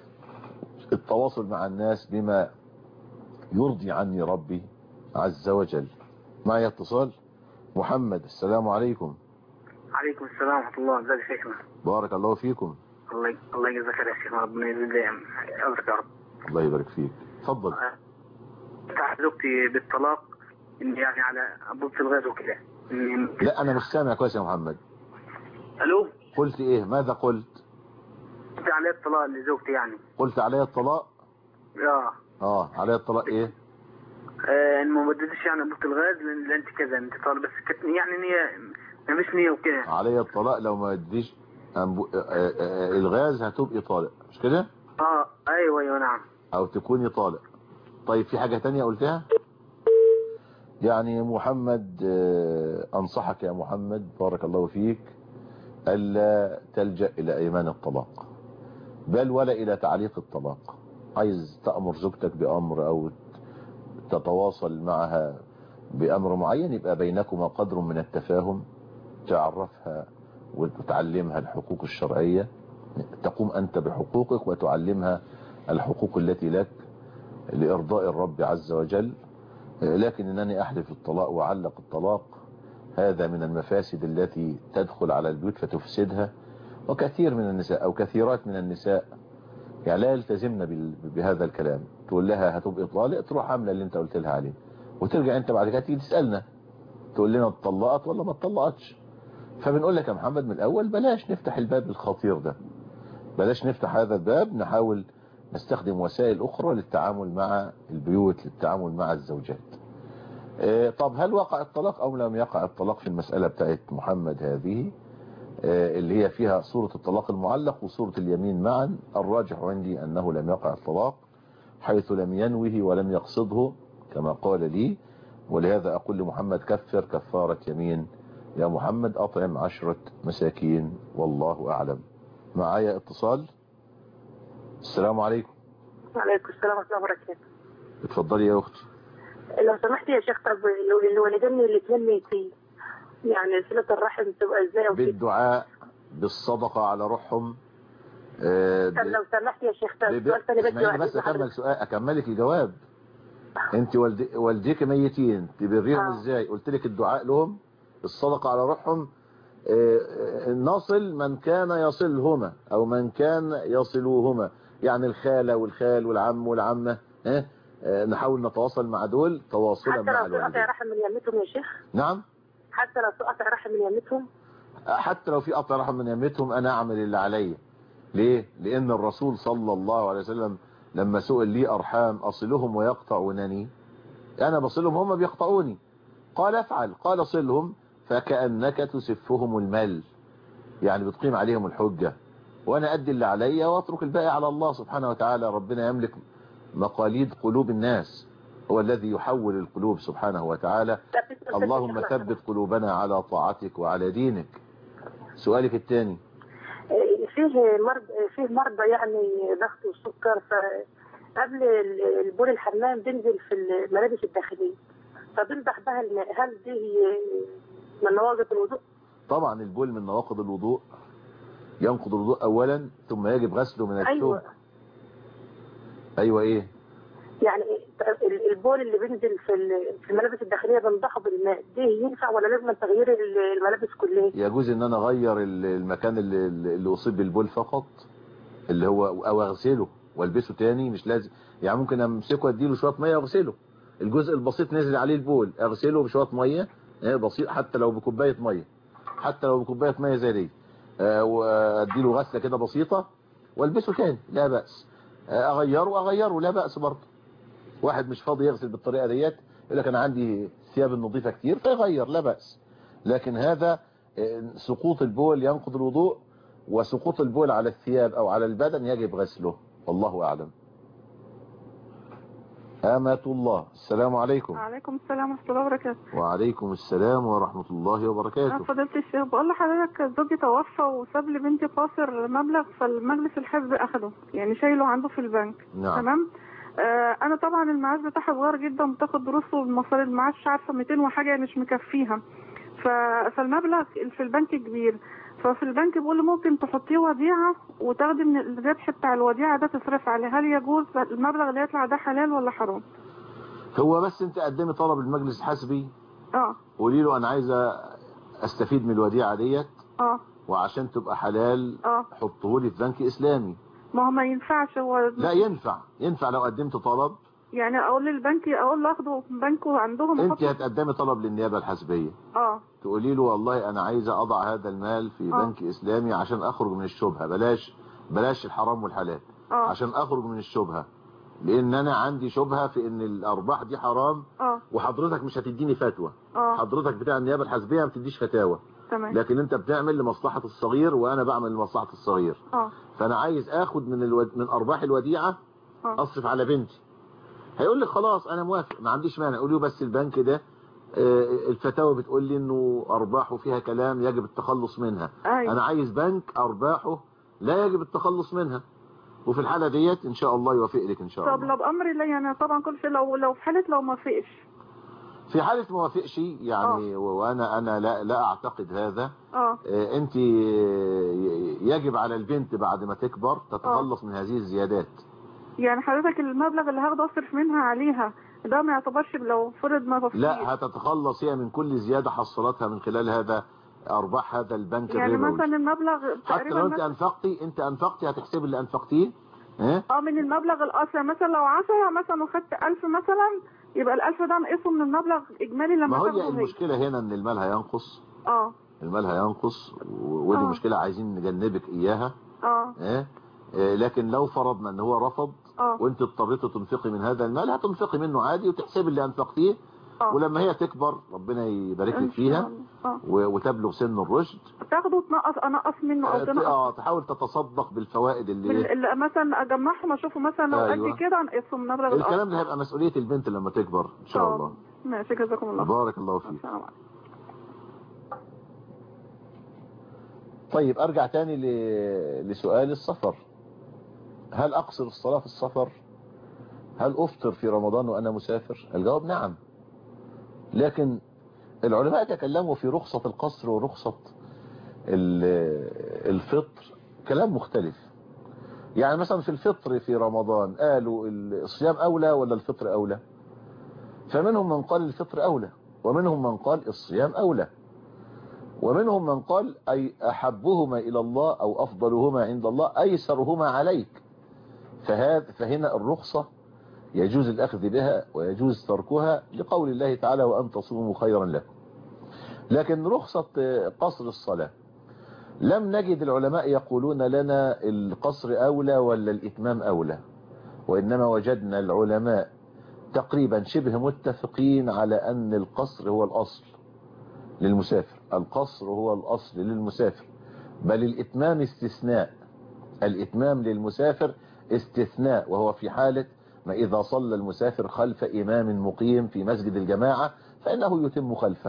التواصل مع الناس بما يرضي عني ربي عز وجل معي اتصال محمد السلام عليكم عليكم السلام ورحمة الله ازيك يا شيخنا بارك الله فيكم الله الله يجزاك خير يا شيخنا ربنا يزيد دايما عزك يا رب الله يبارك فيك اتفضل تحت زوجتي بالطلاق إن يعني على أبواب الغاز وكده إن- لا انا مش سامع كويس يا محمد ألو قلت ايه ماذا قلت في عليه الطلاق لزوجتي يعني قلت علي الطلاق اه اه علي الطلاق ايه آه، إن ما بديتش يعني أبواب الغاز لأن لأن أنت كذا أنت طالب بس كانت يعني نية ما مش نية وكده علي الطلاق لو ما اديش أنبو- آه، آه، آه، الغاز هتبقي طالق مش كده اه أيوه أيوه نعم او تكوني طالق طيب في حاجة تانية قلتها يعني محمد آه، انصحك يا محمد بارك الله فيك الا تلجأ الى ايمان الطلاق بل ولا الى تعليق الطلاق عايز تأمر زوجتك بامر او تتواصل معها بامر معين يبقى بينكما قدر من التفاهم تعرفها وتعلمها الحقوق الشرعية تقوم انت بحقوقك وتعلمها الحقوق التي لك لإرضاء الرب عز وجل لكن أنني أحلف الطلاق وأعلق الطلاق هذا من المفاسد التي تدخل على البيوت فتفسدها وكثير من النساء أو كثيرات من النساء يعني لا يلتزمن بال- بهذا الكلام تقول لها هتبقى طالق تروح عامله اللي انت قلت لها عليه وترجع انت بعد كده تيجي تسألنا تقول لنا اتطلقت ولا ما اتطلقتش فبنقول لك يا محمد من الأول بلاش نفتح الباب الخطير ده بلاش نفتح هذا الباب نحاول نستخدم وسائل أخرى للتعامل مع البيوت للتعامل مع الزوجات آه، طب هل وقع الطلاق أو لم يقع الطلاق في المسألة بتاعت محمد هذه آه، اللي هي فيها صورة الطلاق المعلق وصورة اليمين معا الراجح عندي أنه لم يقع الطلاق حيث لم ينوه ولم يقصده كما قال لي ولهذا أقول لمحمد كفر كفارة يمين يا محمد أطعم عشرة مساكين والله أعلم معايا اتصال السلام عليكم وعليكم السلام ورحمة الله وبركاته اتفضلي يا أختي لو سمحت يا شيخ طب لو الوالدين الاثنين ميتين يعني صلة الرحم تبقى ازاي وكده بالدعاء بالصدقة على روحهم آه، طب لو سمحت يا شيخ طب ب- ب- سؤال تاني بس اسمعيني واحد بس اسمع اكمل حضرتك. سؤال اكملك الجواب انت والدي والديك ميتين تبريهم آه. ازاي قلت لك الدعاء لهم الصدقة على روحهم آه، آه، نصل من كان يصلهما او من كان يصلوهما يعني الخالة والخال والعم والعمة ها آه، نحاول نتواصل مع دول تواصلا حتى مع لو في قطع الوالدين رحم من يمتهم يا شيخ نعم حتى لو في قطع رحم من يمتهم حتى لو في قطع رحم من يمتهم انا اعمل اللي عليا ليه لان الرسول صلى الله عليه وسلم لما سئل لي ارحام اصلهم ويقطعونني انا بصلهم هم بيقطعوني قال افعل قال صلهم فكأنك تسفهم المال يعني بتقيم عليهم الحجة وانا ادي اللي عليا واترك الباقي على الله سبحانه وتعالى ربنا يملك مقاليد قلوب الناس هو الذي يحول القلوب سبحانه وتعالى اللهم ثبت قلوبنا على طاعتك وعلى دينك سؤالك الثاني إيه، فيه مرضى فيه مرضى يعني ضغط وسكر فقبل ال- البول الحمام بينزل في الملابس الداخلية فبنضح بها الماء هل دي من نواقض الوضوء؟ طبعا البول من نواقض الوضوء ينقض الوضوء اولا ثم يجب غسله من الثوب ايوه ايوه ايه يعني ال- البول اللي بينزل في ال- في الملابس الداخليه بنضحه بالماء دي ينفع ولا لازم تغيير ال- الملابس كلها؟ يجوز ان انا اغير ال- المكان اللي, اللي اصيب بالبول فقط اللي هو او اغسله والبسه تاني مش لازم يعني ممكن امسكه اديله شويه ميه واغسله الجزء البسيط نزل عليه البول اغسله بشويه ميه آه، بسيط حتى لو بكوبايه ميه حتى لو بكوبايه ميه زي دي آه، واديله غسله كده بسيطه والبسه تاني لا باس آه، اغيره اغيره لا باس برضه واحد مش فاضي يغسل بالطريقه ديت يقول لك انا عندي ثياب نظيفه كتير فيغير لا باس لكن هذا آه، سقوط البول ينقض الوضوء وسقوط البول على الثياب او على البدن يجب غسله والله اعلم أمة الله السلام عليكم وعليكم السلام ورحمة الله وبركاته وعليكم السلام ورحمة الله وبركاته فضيلة الشيخ بقول لحضرتك زوجي توفى وساب لبنتي قاصر مبلغ فالمجلس الحفظ أخده يعني شايله عنده في البنك نعم. تمام آه أنا طبعا المعاش بتاعها صغير جدا بتاخد دروس والمصاريف المعاش مش عارفة 200 وحاجة يعني مش مكفيها ف... فالمبلغ في البنك كبير ففي البنك بيقول لي ممكن تحطيه وديعة وتاخدي من الربح بتاع الوديعة ده تصرف عليه هل يجوز المبلغ اللي يطلع ده حلال ولا حرام؟ هو بس انت قدمي طلب المجلس الحسبي اه قولي له انا عايزه استفيد من الوديعه ديت اه وعشان تبقى حلال اه حطه لي في بنك اسلامي ما هو ما ينفعش هو لا ينفع ينفع لو قدمت طلب يعني اقول للبنك اقول له اخده بنكه عندهم انت أحطه- هتقدمي طلب للنيابه الحسبيه اه تقولي له والله انا عايزه اضع هذا المال في آه. بنك اسلامي عشان اخرج من الشبهه بلاش بلاش الحرام والحلال اه عشان اخرج من الشبهه لان انا عندي شبهه في ان الارباح دي حرام اه وحضرتك مش هتديني فتوى اه حضرتك بتاع النيابه الحسبيه ما بتديش فتاوى تمام لكن انت بتعمل لمصلحه الصغير وانا بعمل لمصلحه الصغير اه فانا عايز اخد من الود... من ارباح الوديعه اه اصرف على بنتي هيقول لي خلاص انا موافق ما عنديش مانع اقول له بس البنك ده آه، الفتاوى بتقول لي انه ارباحه فيها كلام يجب التخلص منها ايوه انا عايز بنك ارباحه لا يجب التخلص منها وفي الحاله ديت ان شاء الله يوافق لك ان شاء طب الله لو بأمر الله يعني طبعا كل شيء لو لو في حالة لو ما فيش في حاله ما وافقش يعني و- وانا انا لا لا اعتقد هذا اه آه، انت آه، يجب على البنت بعد ما تكبر تتخلص من هذه الزيادات يعني حضرتك المبلغ اللي هاخده اصرف منها عليها ده ما يعتبرش لو فرض ما فيش لا هتتخلص هي من كل زيادة حصلتها من خلال هذا أرباح هذا البنك يعني الربوي مثلا المبلغ حتى تقريبا لو أنت مثلا- أنفقتي أنت أنفقتي هتحسب اللي أنفقتيه ها اه من المبلغ الاصلي مثلا لو 10 مثلا وخدت 1000 مثلا يبقى ال 1000 ده نقصه من المبلغ اجمالي لما ما هي تاخده هي المشكلة هنا إن المال هينقص اه المال هينقص و- ودي آه. مشكلة عايزين نجنبك إياها اه ها آه، لكن لو فرضنا ان هو رفض اه وانت اضطريتي تنفقي من هذا المال هتنفقي منه عادي وتحسبي اللي انفقتيه اه ولما هي تكبر ربنا يبارك لك إن شاء فيها الله. اه و- وتبلغ سن الرشد تاخده تنقص انقص منه او آه، تنقص اه تحاول تتصدق بالفوائد اللي بال- اللي مثلا اجمعهم اشوفه مثلا لو أيوة. قد كده انقصه من مبلغ الكلام الاصل ده هيبقى مسؤولية البنت لما تكبر ان شاء الله ماشي جزاكم الله بارك الله فيك السلام عليكم طيب ارجع تاني ل... لسؤال السفر هل اقصر الصلاة في السفر هل افطر في رمضان وانا مسافر الجواب نعم لكن العلماء تكلموا في رخصة القصر ورخصة ال- الفطر كلام مختلف يعني مثلا في الفطر في رمضان قالوا الصيام أولى ولا الفطر أولى فمنهم من قال الفطر أولى ومنهم من قال الصيام أولى ومنهم من قال أي أحبهما إلى الله أو أفضلهما عند الله أيسرهما عليك فهذا فهنا الرخصة يجوز الأخذ بها ويجوز تركها لقول الله تعالى وأن تصوموا خيرا لكم لكن رخصة قصر الصلاة لم نجد العلماء يقولون لنا القصر أولى ولا الإتمام أولى وإنما وجدنا العلماء تقريبا شبه متفقين على أن القصر هو الأصل للمسافر القصر هو الأصل للمسافر بل الإتمام استثناء الإتمام للمسافر استثناء وهو في حالة ما إذا صلى المسافر خلف إمام مقيم في مسجد الجماعة فإنه يتم خلفه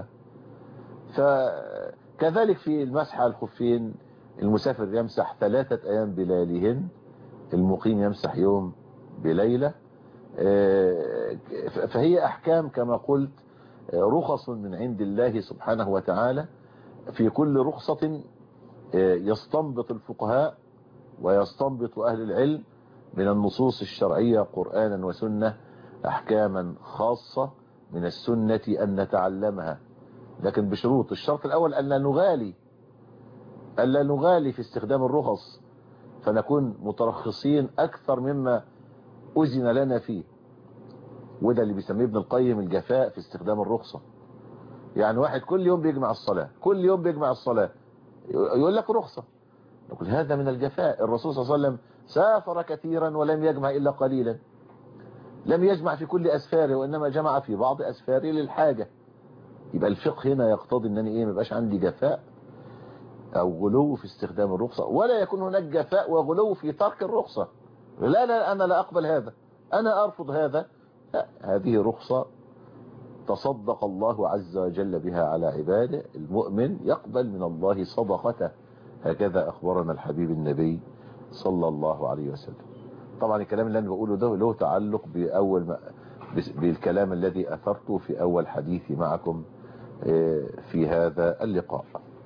فكذلك في المسح على الخفين المسافر يمسح ثلاثة أيام بلياليهن المقيم يمسح يوم بليلة فهي أحكام كما قلت رخص من عند الله سبحانه وتعالى في كل رخصة يستنبط الفقهاء ويستنبط أهل العلم من النصوص الشرعية قرآنا وسنة أحكاما خاصة من السنة أن نتعلمها لكن بشروط الشرط الأول أن لا نغالي ألا نغالي في استخدام الرخص فنكون مترخصين أكثر مما أذن لنا فيه وده اللي بيسميه ابن القيم الجفاء في استخدام الرخصة يعني واحد كل يوم بيجمع الصلاة كل يوم بيجمع الصلاة يقول لك رخصة نقول هذا من الجفاء الرسول صلى الله عليه وسلم سافر كثيرا ولم يجمع إلا قليلا لم يجمع في كل أسفاره وإنما جمع في بعض أسفاره للحاجة يبقى الفقه هنا يقتضي ان انا ايه ما يبقاش عندي جفاء او غلو في استخدام الرخصة ولا يكون هناك جفاء وغلو في ترك الرخصة لا لا انا لا اقبل هذا انا ارفض هذا لا هذه رخصة تصدق الله عز وجل بها على عباده المؤمن يقبل من الله صدقته هكذا أخبرنا الحبيب النبي صلى الله عليه وسلم طبعا الكلام اللي أنا بقوله ده له تعلق بأول ما بالكلام الذي أثرته في أول حديثي معكم في هذا اللقاء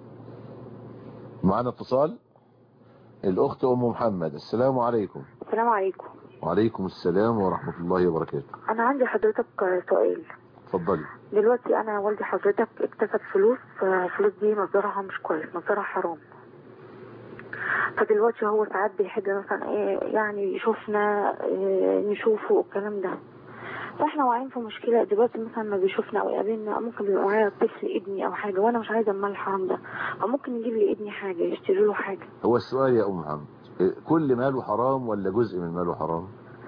معنا اتصال الأخت أم محمد السلام عليكم السلام عليكم وعليكم السلام ورحمة الله وبركاته أنا عندي حضرتك سؤال اتفضلي دلوقتي أنا والدي حضرتك اكتسب فلوس فالفلوس دي مصدرها مش كويس مصدرها حرام فدلوقتي هو ساعات بيحب مثلا ايه يعني يشوفنا إيه نشوفه والكلام ده فاحنا واقعين في مشكلة دلوقتي مثلا ما بيشوفنا او يقابلنا ممكن بيبقى معايا طفل ابني او حاجة وانا مش عايزة المال الحرام ده او ممكن يجيب لي ابني حاجة يشتري له حاجة هو السؤال يا ام محمد كل ماله حرام ولا جزء من ماله حرام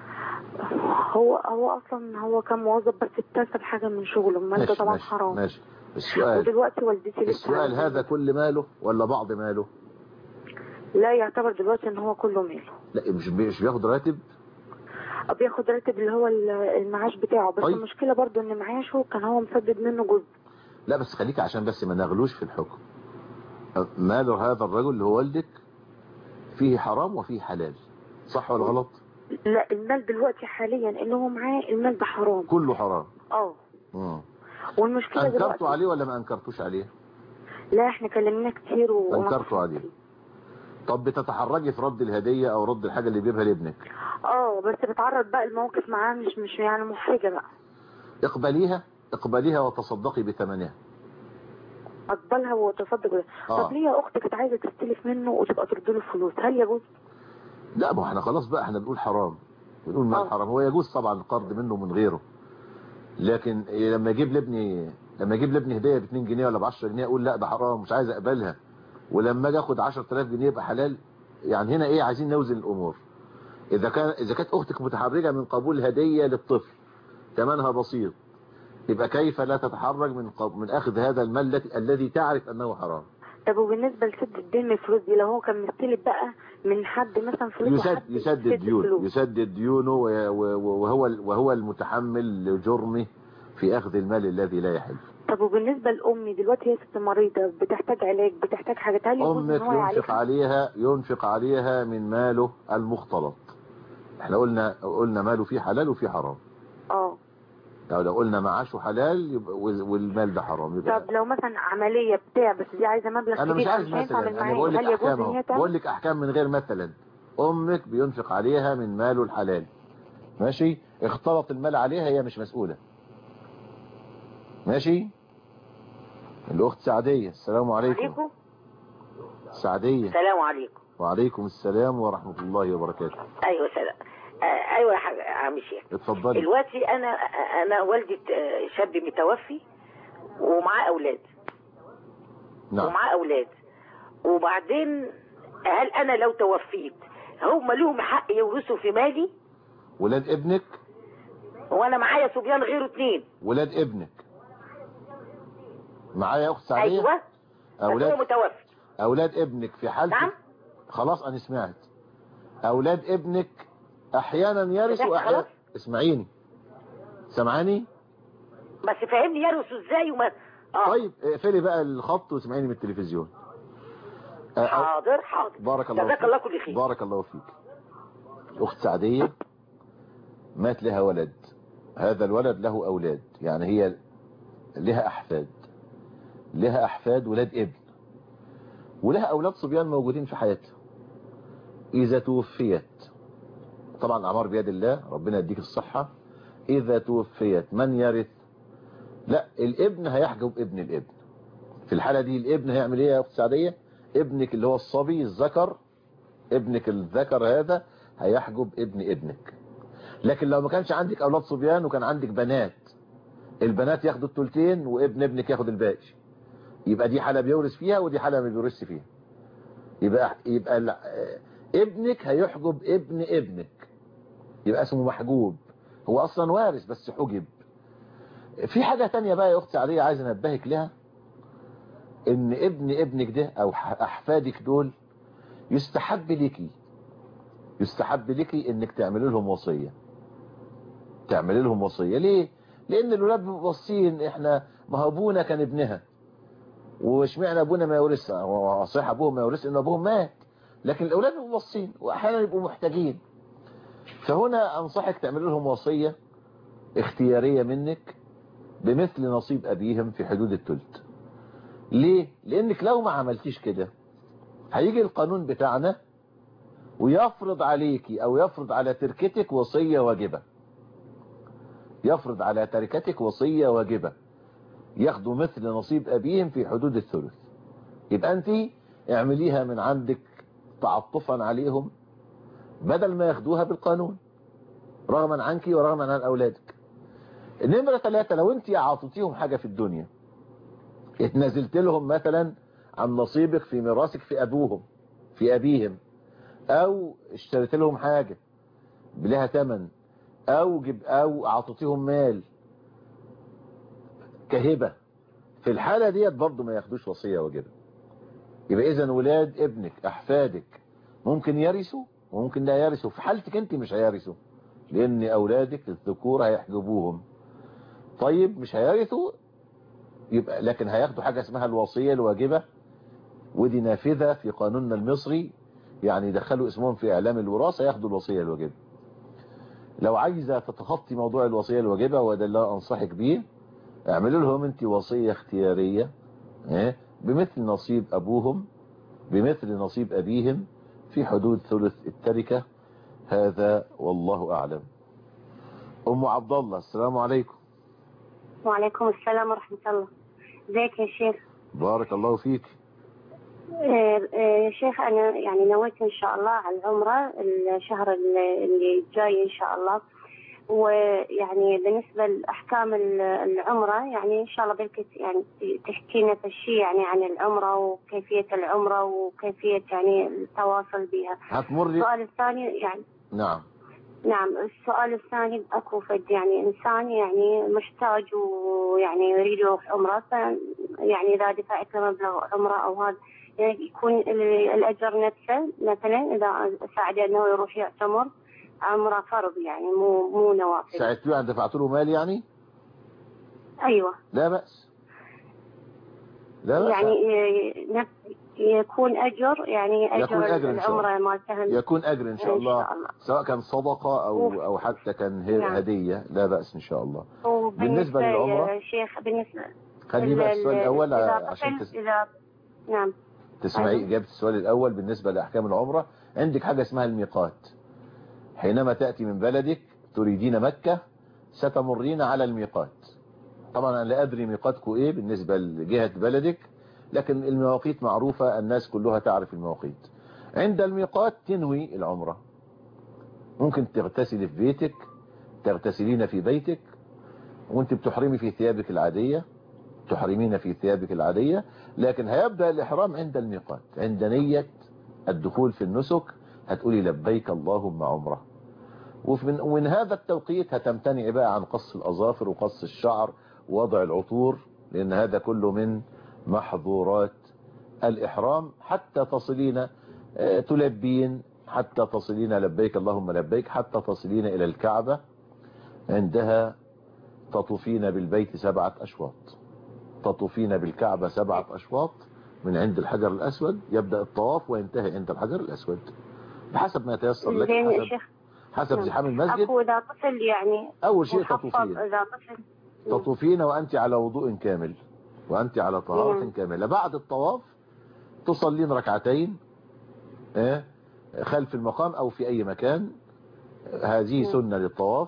هو هو اصلا هو كان موظف بس اكتسب حاجة من شغله المال ده طبعا ماشي حرام ماشي السؤال ودلوقتي والدتي لسه السؤال هذا كل ماله ولا بعض ماله لا يعتبر دلوقتي ان هو كله ماله لا مش مش بياخد راتب بياخد راتب اللي هو المعاش بتاعه بس طيب. المشكلة برضو ان معاشه كان هو مسدد منه جزء لا بس خليك عشان بس ما نغلوش في الحكم مال هذا الرجل اللي هو والدك فيه حرام وفيه حلال صح ولا غلط لا المال دلوقتي حاليا اللي هو معاه المال ده حرام كله حرام اه مم. والمشكلة انكرتوا دلوقتي عليه ولا ما انكرتوش عليه لا احنا كلمناه كتير و... انكرتوا عليه طب بتتحرجي في رد الهدية او رد الحاجة اللي بيجيبها لابنك اه بس بتعرض بقى الموقف معاه مش مش يعني محرجة بقى اقبليها اقبليها وتصدقي بثمنها اقبلها وتصدق بيها آه. طب ليه يا اختي كانت عايزة تستلف منه وتبقى ترد له الفلوس هل يجوز لا ما احنا خلاص بقى احنا بنقول حرام بنقول مال حرام هو يجوز طبعا القرض منه من غيره لكن لما يجيب لابني لما يجيب لابني هديه ب 2 جنيه ولا ب 10 جنيه اقول لا ده حرام مش عايز اقبلها ولما اجي اخد 10000 جنيه يبقى حلال يعني هنا ايه عايزين نوزن الامور اذا كان اذا كانت اختك متحرجه من قبول هديه للطفل ثمنها بسيط يبقى كيف لا تتحرج من قب... من اخذ هذا المال الذي- الذي تعرف انه حرام طب وبالنسبة لسد الدين الفلوس دي لو هو كان مستلف بقى من حد مثلا فلوس يسد وحد يسدد يسد ديونه الفلوس. يسدد ديونه و- و- وهو وهو المتحمل لجرمه في اخذ المال الذي لا يحل طب وبالنسبة لأمي دلوقتي هي ست مريضة بتحتاج علاج بتحتاج حاجات هل يجوز امك ان هو ينفق يعالجها؟ عليها ينفق عليها من ماله المختلط احنا قلنا قلنا ماله فيه حلال وفيه حرام اه لو لو قلنا معاشه حلال يبقى والمال ده حرام يبقى طب لو مثلا عملية بتاع بس دي عايزة مبلغ انا مش كبير عايز مش هينفع مثلا من انا معايا بقول لك هل يجوز احكام ان هي اهو تعمل؟ بقول لك احكام من غير مثلا امك بينفق عليها من ماله الحلال ماشي اختلط المال عليها هي مش مسؤولة ماشي الاخت سعدية السلام عليكم عليكم سعدية السلام عليكم وعليكم السلام ورحمة الله وبركاته ايوه سلام آه، ايوه يا حاج- يا عم شيخ اتفضلي دلوقتي انا انا والدة آه، شاب متوفي ومعاه اولاد نعم ومعاه اولاد وبعدين هل انا لو توفيت هم لهم حق يورثوا في مالي ولاد ابنك وانا معايا صبيان غيره اتنين ولاد ابنك معايا يا اخت سعدية ايوه بس هو اولاد متوفي اولاد ابنك في حالة نعم خلاص انا سمعت اولاد ابنك احيانا يرثوا سمعت واحيانا خلاص؟ اسمعيني سمعاني بس فهمني يرثوا ازاي وما اه طيب اقفلي بقى الخط واسمعيني من التلفزيون آه، حاضر حاضر بارك الله جزاك فيك الله كل خير بارك الله فيك اخت سعدية مات لها ولد هذا الولد له اولاد يعني هي لها احفاد لها احفاد ولاد ابن ولها اولاد صبيان موجودين في حياتها اذا توفيت طبعا الاعمار بيد الله ربنا يديك الصحة اذا توفيت من يرث لا الابن هيحجب ابن الابن في الحالة دي الابن هيعمل ايه يا اخت سعدية ابنك اللي هو الصبي الذكر ابنك الذكر هذا هيحجب ابن ابنك لكن لو ما كانش عندك اولاد صبيان وكان عندك بنات البنات ياخدوا التلتين وابن ابنك ياخد الباقي يبقى دي حالة بيورث فيها ودي حالة ما بيورثش فيها يبقى يبقى ال- آه، ابنك هيحجب ابن ابنك يبقى اسمه محجوب هو اصلا وارث بس حجب في حاجة تانية بقى يا اختي عليا عايز انبهك لها ان ابن ابنك ده او ح- احفادك دول يستحب ليكي يستحب ليكي انك تعملي لهم وصية تعمل لهم وصية ليه لان الولاد بيبقوا باصين احنا ما هو ابونا كان ابنها واشمعنى ابونا ما يورثها هو صحيح ابوهم ما يورث ان ابوهم مات لكن الاولاد بيبقوا باصين واحيانا يبقوا محتاجين فهنا انصحك تعمل لهم وصية اختيارية منك بمثل نصيب ابيهم في حدود الثلث ليه لانك لو ما عملتيش كده هيجي القانون بتاعنا ويفرض عليكي او يفرض على تركتك وصية واجبة يفرض على تركتك وصية واجبة ياخدوا مثل نصيب ابيهم في حدود الثلث يبقى انت اعمليها من عندك تعطفا عليهم بدل ما ياخدوها بالقانون رغما عنك ورغما عن اولادك النمرة ثلاثة لو انت عاطتيهم حاجة في الدنيا اتنازلت لهم مثلا عن نصيبك في ميراثك في ابوهم في ابيهم او اشتريت لهم حاجة بلها تمن او جب او اعطيتهم مال كهبة في الحالة ديت برضه ما ياخدوش وصية واجبة يبقى اذا ولاد ابنك احفادك ممكن يرثوا وممكن لا يرثوا في حالتك انت مش هيرثوا لان اولادك الذكور هيحجبوهم طيب مش هيرثوا يبقى لكن هياخدوا حاجة اسمها الوصية الواجبة ودي نافذة في قانوننا المصري يعني يدخلوا اسمهم في اعلام الوراثة ياخدوا الوصية الواجبة لو عايزة تتخطي موضوع الوصية الواجبة وده اللي انصحك بيه اعملوا لهم انت وصية اختيارية اه بمثل نصيب ابوهم بمثل نصيب ابيهم في حدود ثلث التركة هذا والله اعلم ام عبد الله السلام عليكم وعليكم السلام ورحمة الله ازيك يا شيخ بارك الله فيك آه، آه، يا شيخ أنا يعني نويت إن شاء الله على العمرة الشهر اللي اللي جاي إن شاء الله ويعني بالنسبة لأحكام ال- العمرة يعني إن شاء الله بدك يعني تحكينا في الشيء يعني عن العمرة وكيفية العمرة وكيفية يعني التواصل بها هتمري السؤال الثاني يعني نعم نعم السؤال الثاني اكو فد يعني انسان يعني محتاج ويعني يريد يروح عمره ف يعني اذا دفعت له مبلغ عمره او هذا يعني يكون ال- الاجر نفسه مثلا اذا ساعده انه يروح يعتمر عمره فرض يعني مو مو نوافل ساعدتوه عند دفعت له مال يعني ايوه لا بأس لا بأس يعني ي- نف- يكون اجر يعني اجر يكون أجر إن شاء الله. العمره مالته يكون أجر إن شاء إن الله شاء الله. سواء كان صدقة أو أو حتى كان ه- نعم. هدية لا بأس إن شاء الله وبالنسبه بالنسبة للعمرة يا شيخ بالنسبه خليني بقى ال- السؤال ال- الأول إذا عشان طفل- تس- إذا نعم تسمعي أيوة. إجابة السؤال الأول بالنسبة لأحكام العمرة عندك حاجة اسمها الميقات حينما تأتي من بلدك تريدين مكة ستمرين على الميقات طبعا أنا لا أدري ميقاتكم إيه بالنسبة لجهة بلدك لكن المواقيت معروفة الناس كلها تعرف المواقيت عند الميقات تنوي العمرة ممكن تغتسلي في بيتك تغتسلين في بيتك وانت بتحرمي في ثيابك العادية تحرمين في ثيابك العادية لكن هيبدأ الإحرام عند الميقات عند نية الدخول في النسك هتقولي لبيك اللهم عمره ومن ومن هذا التوقيت هتمتنع بقى عن قص الأظافر وقص الشعر ووضع العطور لأن هذا كله من محظورات الإحرام حتى تصلين آه، تلبين حتى تصلين لبيك اللهم لبيك حتى تصلين إلى الكعبة عندها تطوفين بالبيت سبعة أشواط تطوفين بالكعبة سبعة أشواط من عند الحجر الأسود يبدأ الطواف وينتهي عند الحجر الأسود بحسب ما يتيسر لك زين يا حسب, شيخ حسب نعم. زحام المسجد أكو إذا طفل يعني أول شيء محفظ تطوفين إذا طفل تطوفين وأنت على وضوء كامل وأنت على طهارة نعم. كاملة بعد الطواف تصلين ركعتين آه، خلف المقام أو في أي مكان هذه نعم. سنة للطواف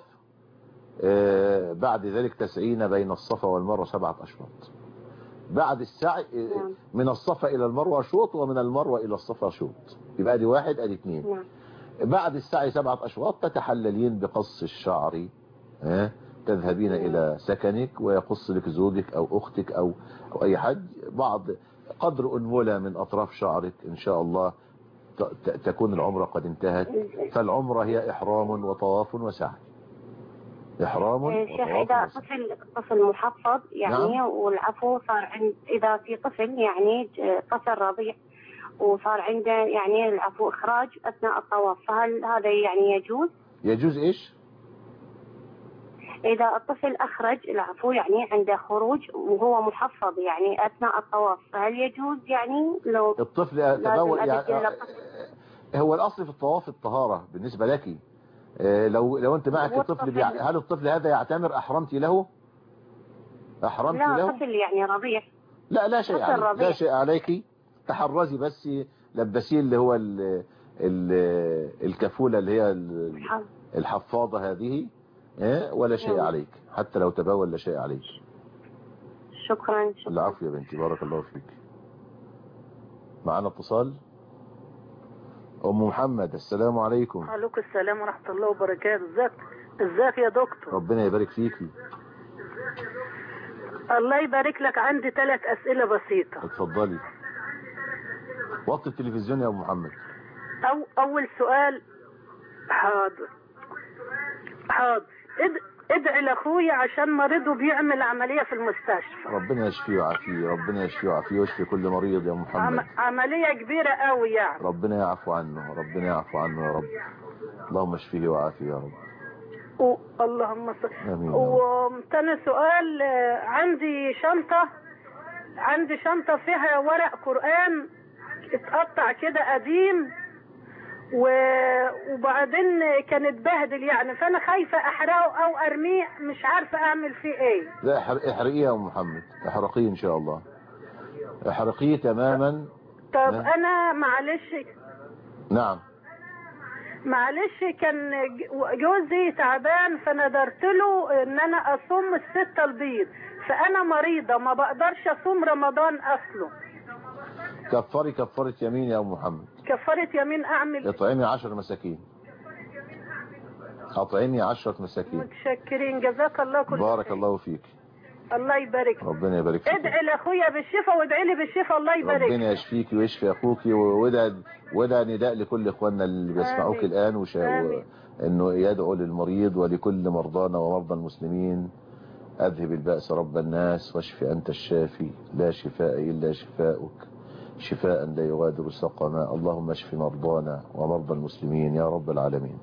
آه، بعد ذلك تسعين بين الصفا والمروة سبعة أشواط بعد السعي آه، نعم. من الصفا إلى المروة شوط ومن المروة إلى الصفا شوط يبقى دي واحد ادي اثنين نعم بعد السعي سبعة أشواط تتحللين بقص الشعر ها تذهبين إلى سكنك ويقص لك زوجك أو أختك أو, أو أي حد بعض قدر أنملة من أطراف شعرك إن شاء الله ت- ت- تكون العمرة قد انتهت فالعمرة هي إحرام وطواف وسعي إحرام يا شيخ وطواف إذا وسعي طفل طفل محفظ يعني نعم. والعفو صار عند إذا في طفل يعني ج- طفل رضيع وصار عنده يعني العفو إخراج أثناء الطواف فهل هذا يعني يجوز؟ يجوز إيش إذا الطفل أخرج العفو يعني عنده خروج وهو محفظ يعني أثناء الطواف فهل يجوز يعني لو الطفل لازم تبول أبدل يعني الطفل؟ هو الأصل في الطواف الطهارة بالنسبة لك آه، لو لو أنت معك هو الطفل الطفل- بيع... هل الطفل هذا يعتمر أحرمت له أحرمت لا له طفل يعني رضيع لا لا شيء طفل عليك رضيع. لا شيء عليك تحرزي بس لبسيه اللي هو ال... ال... الكفولة اللي هي ال- الحفاضة هذه آه، ولا شيء نعم. عليك حتى لو تبول لا شيء عليك شكرا شكرا العفو يا بنتي بارك الله فيك معنا اتصال أم محمد السلام عليكم عليكم السلام ورحمة الله وبركاته ازيك ازيك يا دكتور ربنا يبارك فيكي الله يبارك لك عندي ثلاث أسئلة بسيطة اتفضلي وطي التلفزيون يا أم محمد أو أول سؤال حاضر حاضر اد- ادعي لأخويا عشان مريضه بيعمل عملية في المستشفى ربنا يشفيه ويعافيه ربنا يشفيه ويعافيه ويشفي كل مريض يا عم... محمد عملية كبيرة قوي يعني ربنا يعفو عنه ربنا يعفو عنه يا رب اللهم اشفيه وعافيه يا رب و... اللهم صل آمين. وتاني سؤال آه، عندي شنطة عندي شنطة فيها ورق قرآن اتقطع كده قديم و... وبعدين كان اتبهدل يعني فانا خايفة احرقه او ارميه مش عارفة اعمل فيه ايه لا احر- احرقيه يا أم محمد احرقيه إن شاء الله احرقيه تماما طب نعم. انا معلش نعم معلش كان ج- جوزي تعبان فنذرت له ان انا اصوم الستة البيض فانا مريضة ما بقدرش اصوم رمضان اصله كفري كفرة يمين يا أم محمد كفارة يمين اعمل اطعمي عشر مساكين اطعمي عشرة مساكين متشكرين جزاك الله كل بارك خير. الله فيك الله يبارك ربنا يبارك فيك ادعي لاخويا بالشفاء وادعي لي بالشفاء الله يبارك ربنا يشفيك ويشفي اخوك وده وده نداء لكل اخواننا اللي بيسمعوك آمين. الان وشا... آمين. انه يدعو للمريض ولكل مرضانا ومرضى المسلمين اذهب البأس رب الناس واشف انت الشافي لا شفاء الا شفاؤك شفاء لا يغادر سقما اللهم اشف مرضانا ومرضى المسلمين يا رب العالمين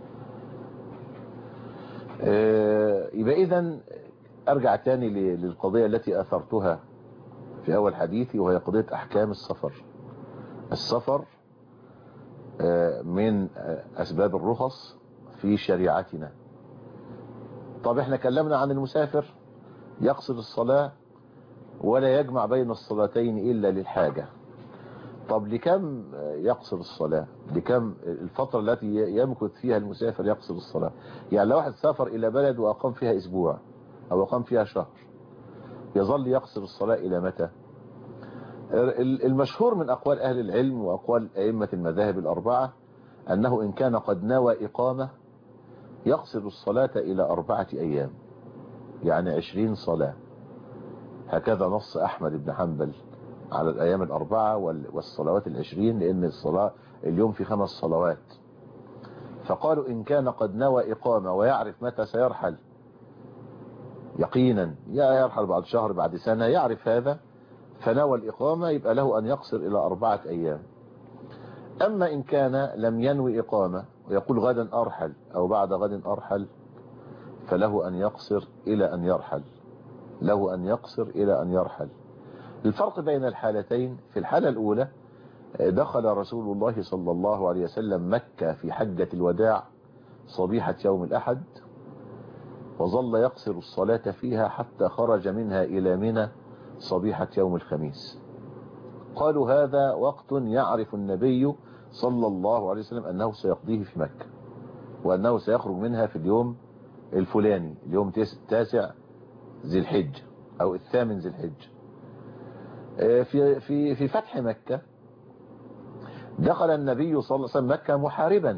آه، يبقى اذا ارجع تاني ل- للقضية التي اثرتها في اول حديثي وهي قضية احكام السفر السفر آه، من آه، اسباب الرخص في شريعتنا طب احنا كلمنا عن المسافر يقصد الصلاة ولا يجمع بين الصلاتين الا للحاجة طب لكم يقصر الصلاة لكم الفترة التي يمكث فيها المسافر يقصر الصلاة يعني لو واحد سافر إلى بلد وأقام فيها أسبوع أو أقام فيها شهر يظل يقصر الصلاة إلى متى المشهور من أقوال أهل العلم وأقوال أئمة المذاهب الأربعة أنه إن كان قد نوى إقامة يقصر الصلاة إلى أربعة أيام يعني عشرين صلاة هكذا نص أحمد بن حنبل على الأيام الأربعة وال- والصلوات العشرين لأن الصلاة اليوم في خمس صلوات فقالوا إن كان قد نوى إقامة ويعرف متى سيرحل يقينا يا يرحل بعد شهر بعد سنة يعرف هذا فنوى الإقامة يبقى له أن يقصر إلى أربعة أيام أما إن كان لم ينوي إقامة ويقول غدا أرحل أو بعد غد أرحل فله أن يقصر إلى أن يرحل له أن يقصر إلى أن يرحل الفرق بين الحالتين في الحالة الأولى دخل رسول الله صلى الله عليه وسلم مكة في حجة الوداع صبيحة يوم الأحد وظل يقصر الصلاة فيها حتى خرج منها إلى منى صبيحة يوم الخميس قالوا هذا وقت يعرف النبي صلى الله عليه وسلم أنه سيقضيه في مكة وأنه سيخرج منها في اليوم الفلاني اليوم تاسع ذي الحج أو الثامن ذي الحج في في في فتح مكة دخل النبي صلى الله عليه وسلم مكة محاربا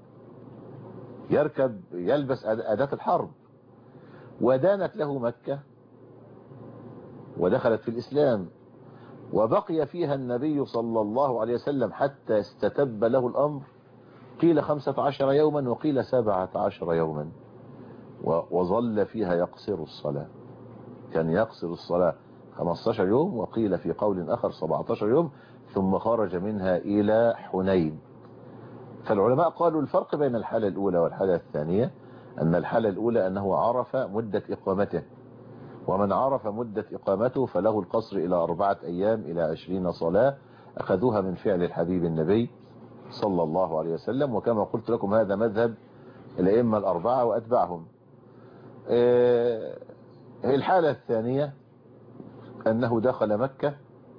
يركب يلبس أداة الحرب ودانت له مكة ودخلت في الإسلام وبقي فيها النبي صلى الله عليه وسلم حتى استتب له الأمر قيل خمسة عشر يوما وقيل سبعة عشر يوما وظل فيها يقصر الصلاة كان يقصر الصلاة 15 يوم وقيل في قول آخر 17 يوم ثم خرج منها إلى حنين فالعلماء قالوا الفرق بين الحالة الأولى والحالة الثانية أن الحالة الأولى أنه عرف مدة إقامته ومن عرف مدة إقامته فله القصر إلى أربعة أيام إلى عشرين صلاة أخذوها من فعل الحبيب النبي صلى الله عليه وسلم وكما قلت لكم هذا مذهب الأئمة الأربعة وأتبعهم آه، الحالة الثانية أنه دخل مكة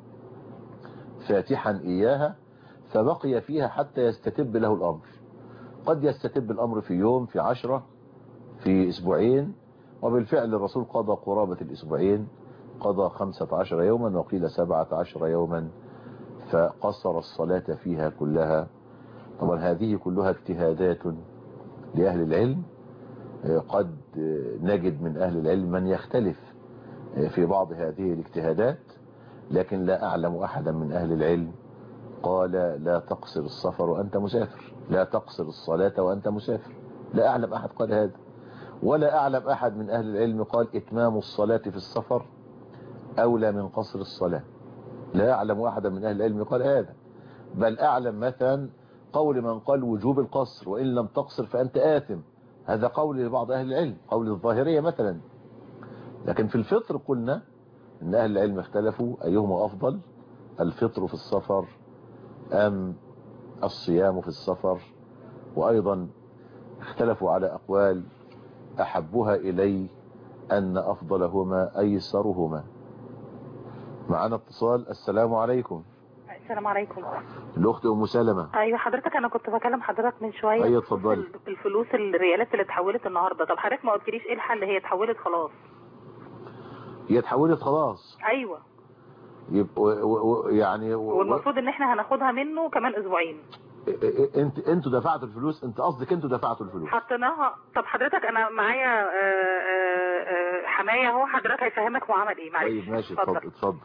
فاتحا إياها فبقي فيها حتى يستتب له الأمر قد يستتب الأمر في يوم في عشرة في أسبوعين وبالفعل الرسول قضى قرابة الأسبوعين قضى خمسة عشر يوما وقيل سبعة عشر يوما فقصر الصلاة فيها كلها طبعا هذه كلها اجتهادات لأهل العلم قد نجد من أهل العلم من يختلف في بعض هذه الاجتهادات لكن لا أعلم أحدا من أهل العلم قال لا تقصر السفر وأنت مسافر لا تقصر الصلاة وأنت مسافر لا أعلم أحد قال هذا ولا أعلم أحد من أهل العلم قال إتمام الصلاة في السفر أولى من قصر الصلاة لا أعلم أحدا من أهل العلم قال هذا بل أعلم مثلا قول من قال وجوب القصر وإن لم تقصر فأنت آثم هذا قول لبعض أهل العلم قول الظاهرية مثلا لكن في الفطر قلنا أن أهل العلم اختلفوا أيهما أفضل الفطر في السفر أم الصيام في السفر وأيضا اختلفوا على أقوال أحبها إلي أن أفضلهما أيسرهما معنا اتصال السلام عليكم السلام عليكم الأخت أم سلمة ايوه حضرتك انا كنت بكلم حضرتك من شويه أيوة اتفضلي في الفلوس الريالات اللي اتحولت النهارده طب حضرتك ما قلتليش ايه الحل هي اتحولت خلاص هي اتحولت خلاص ايوه يبقى و- و- يعني و- و- والمفروض ان احنا هناخدها منه كمان اسبوعين انت انتوا دفعتوا الفلوس انت قصدك انتوا دفعتوا الفلوس حطيناها طب حضرتك انا معايا آه، آه، آه، حمايه اهو حضرتك هيفهمك هو عمل ايه معلش طيب ماشي اتفضل اتفضل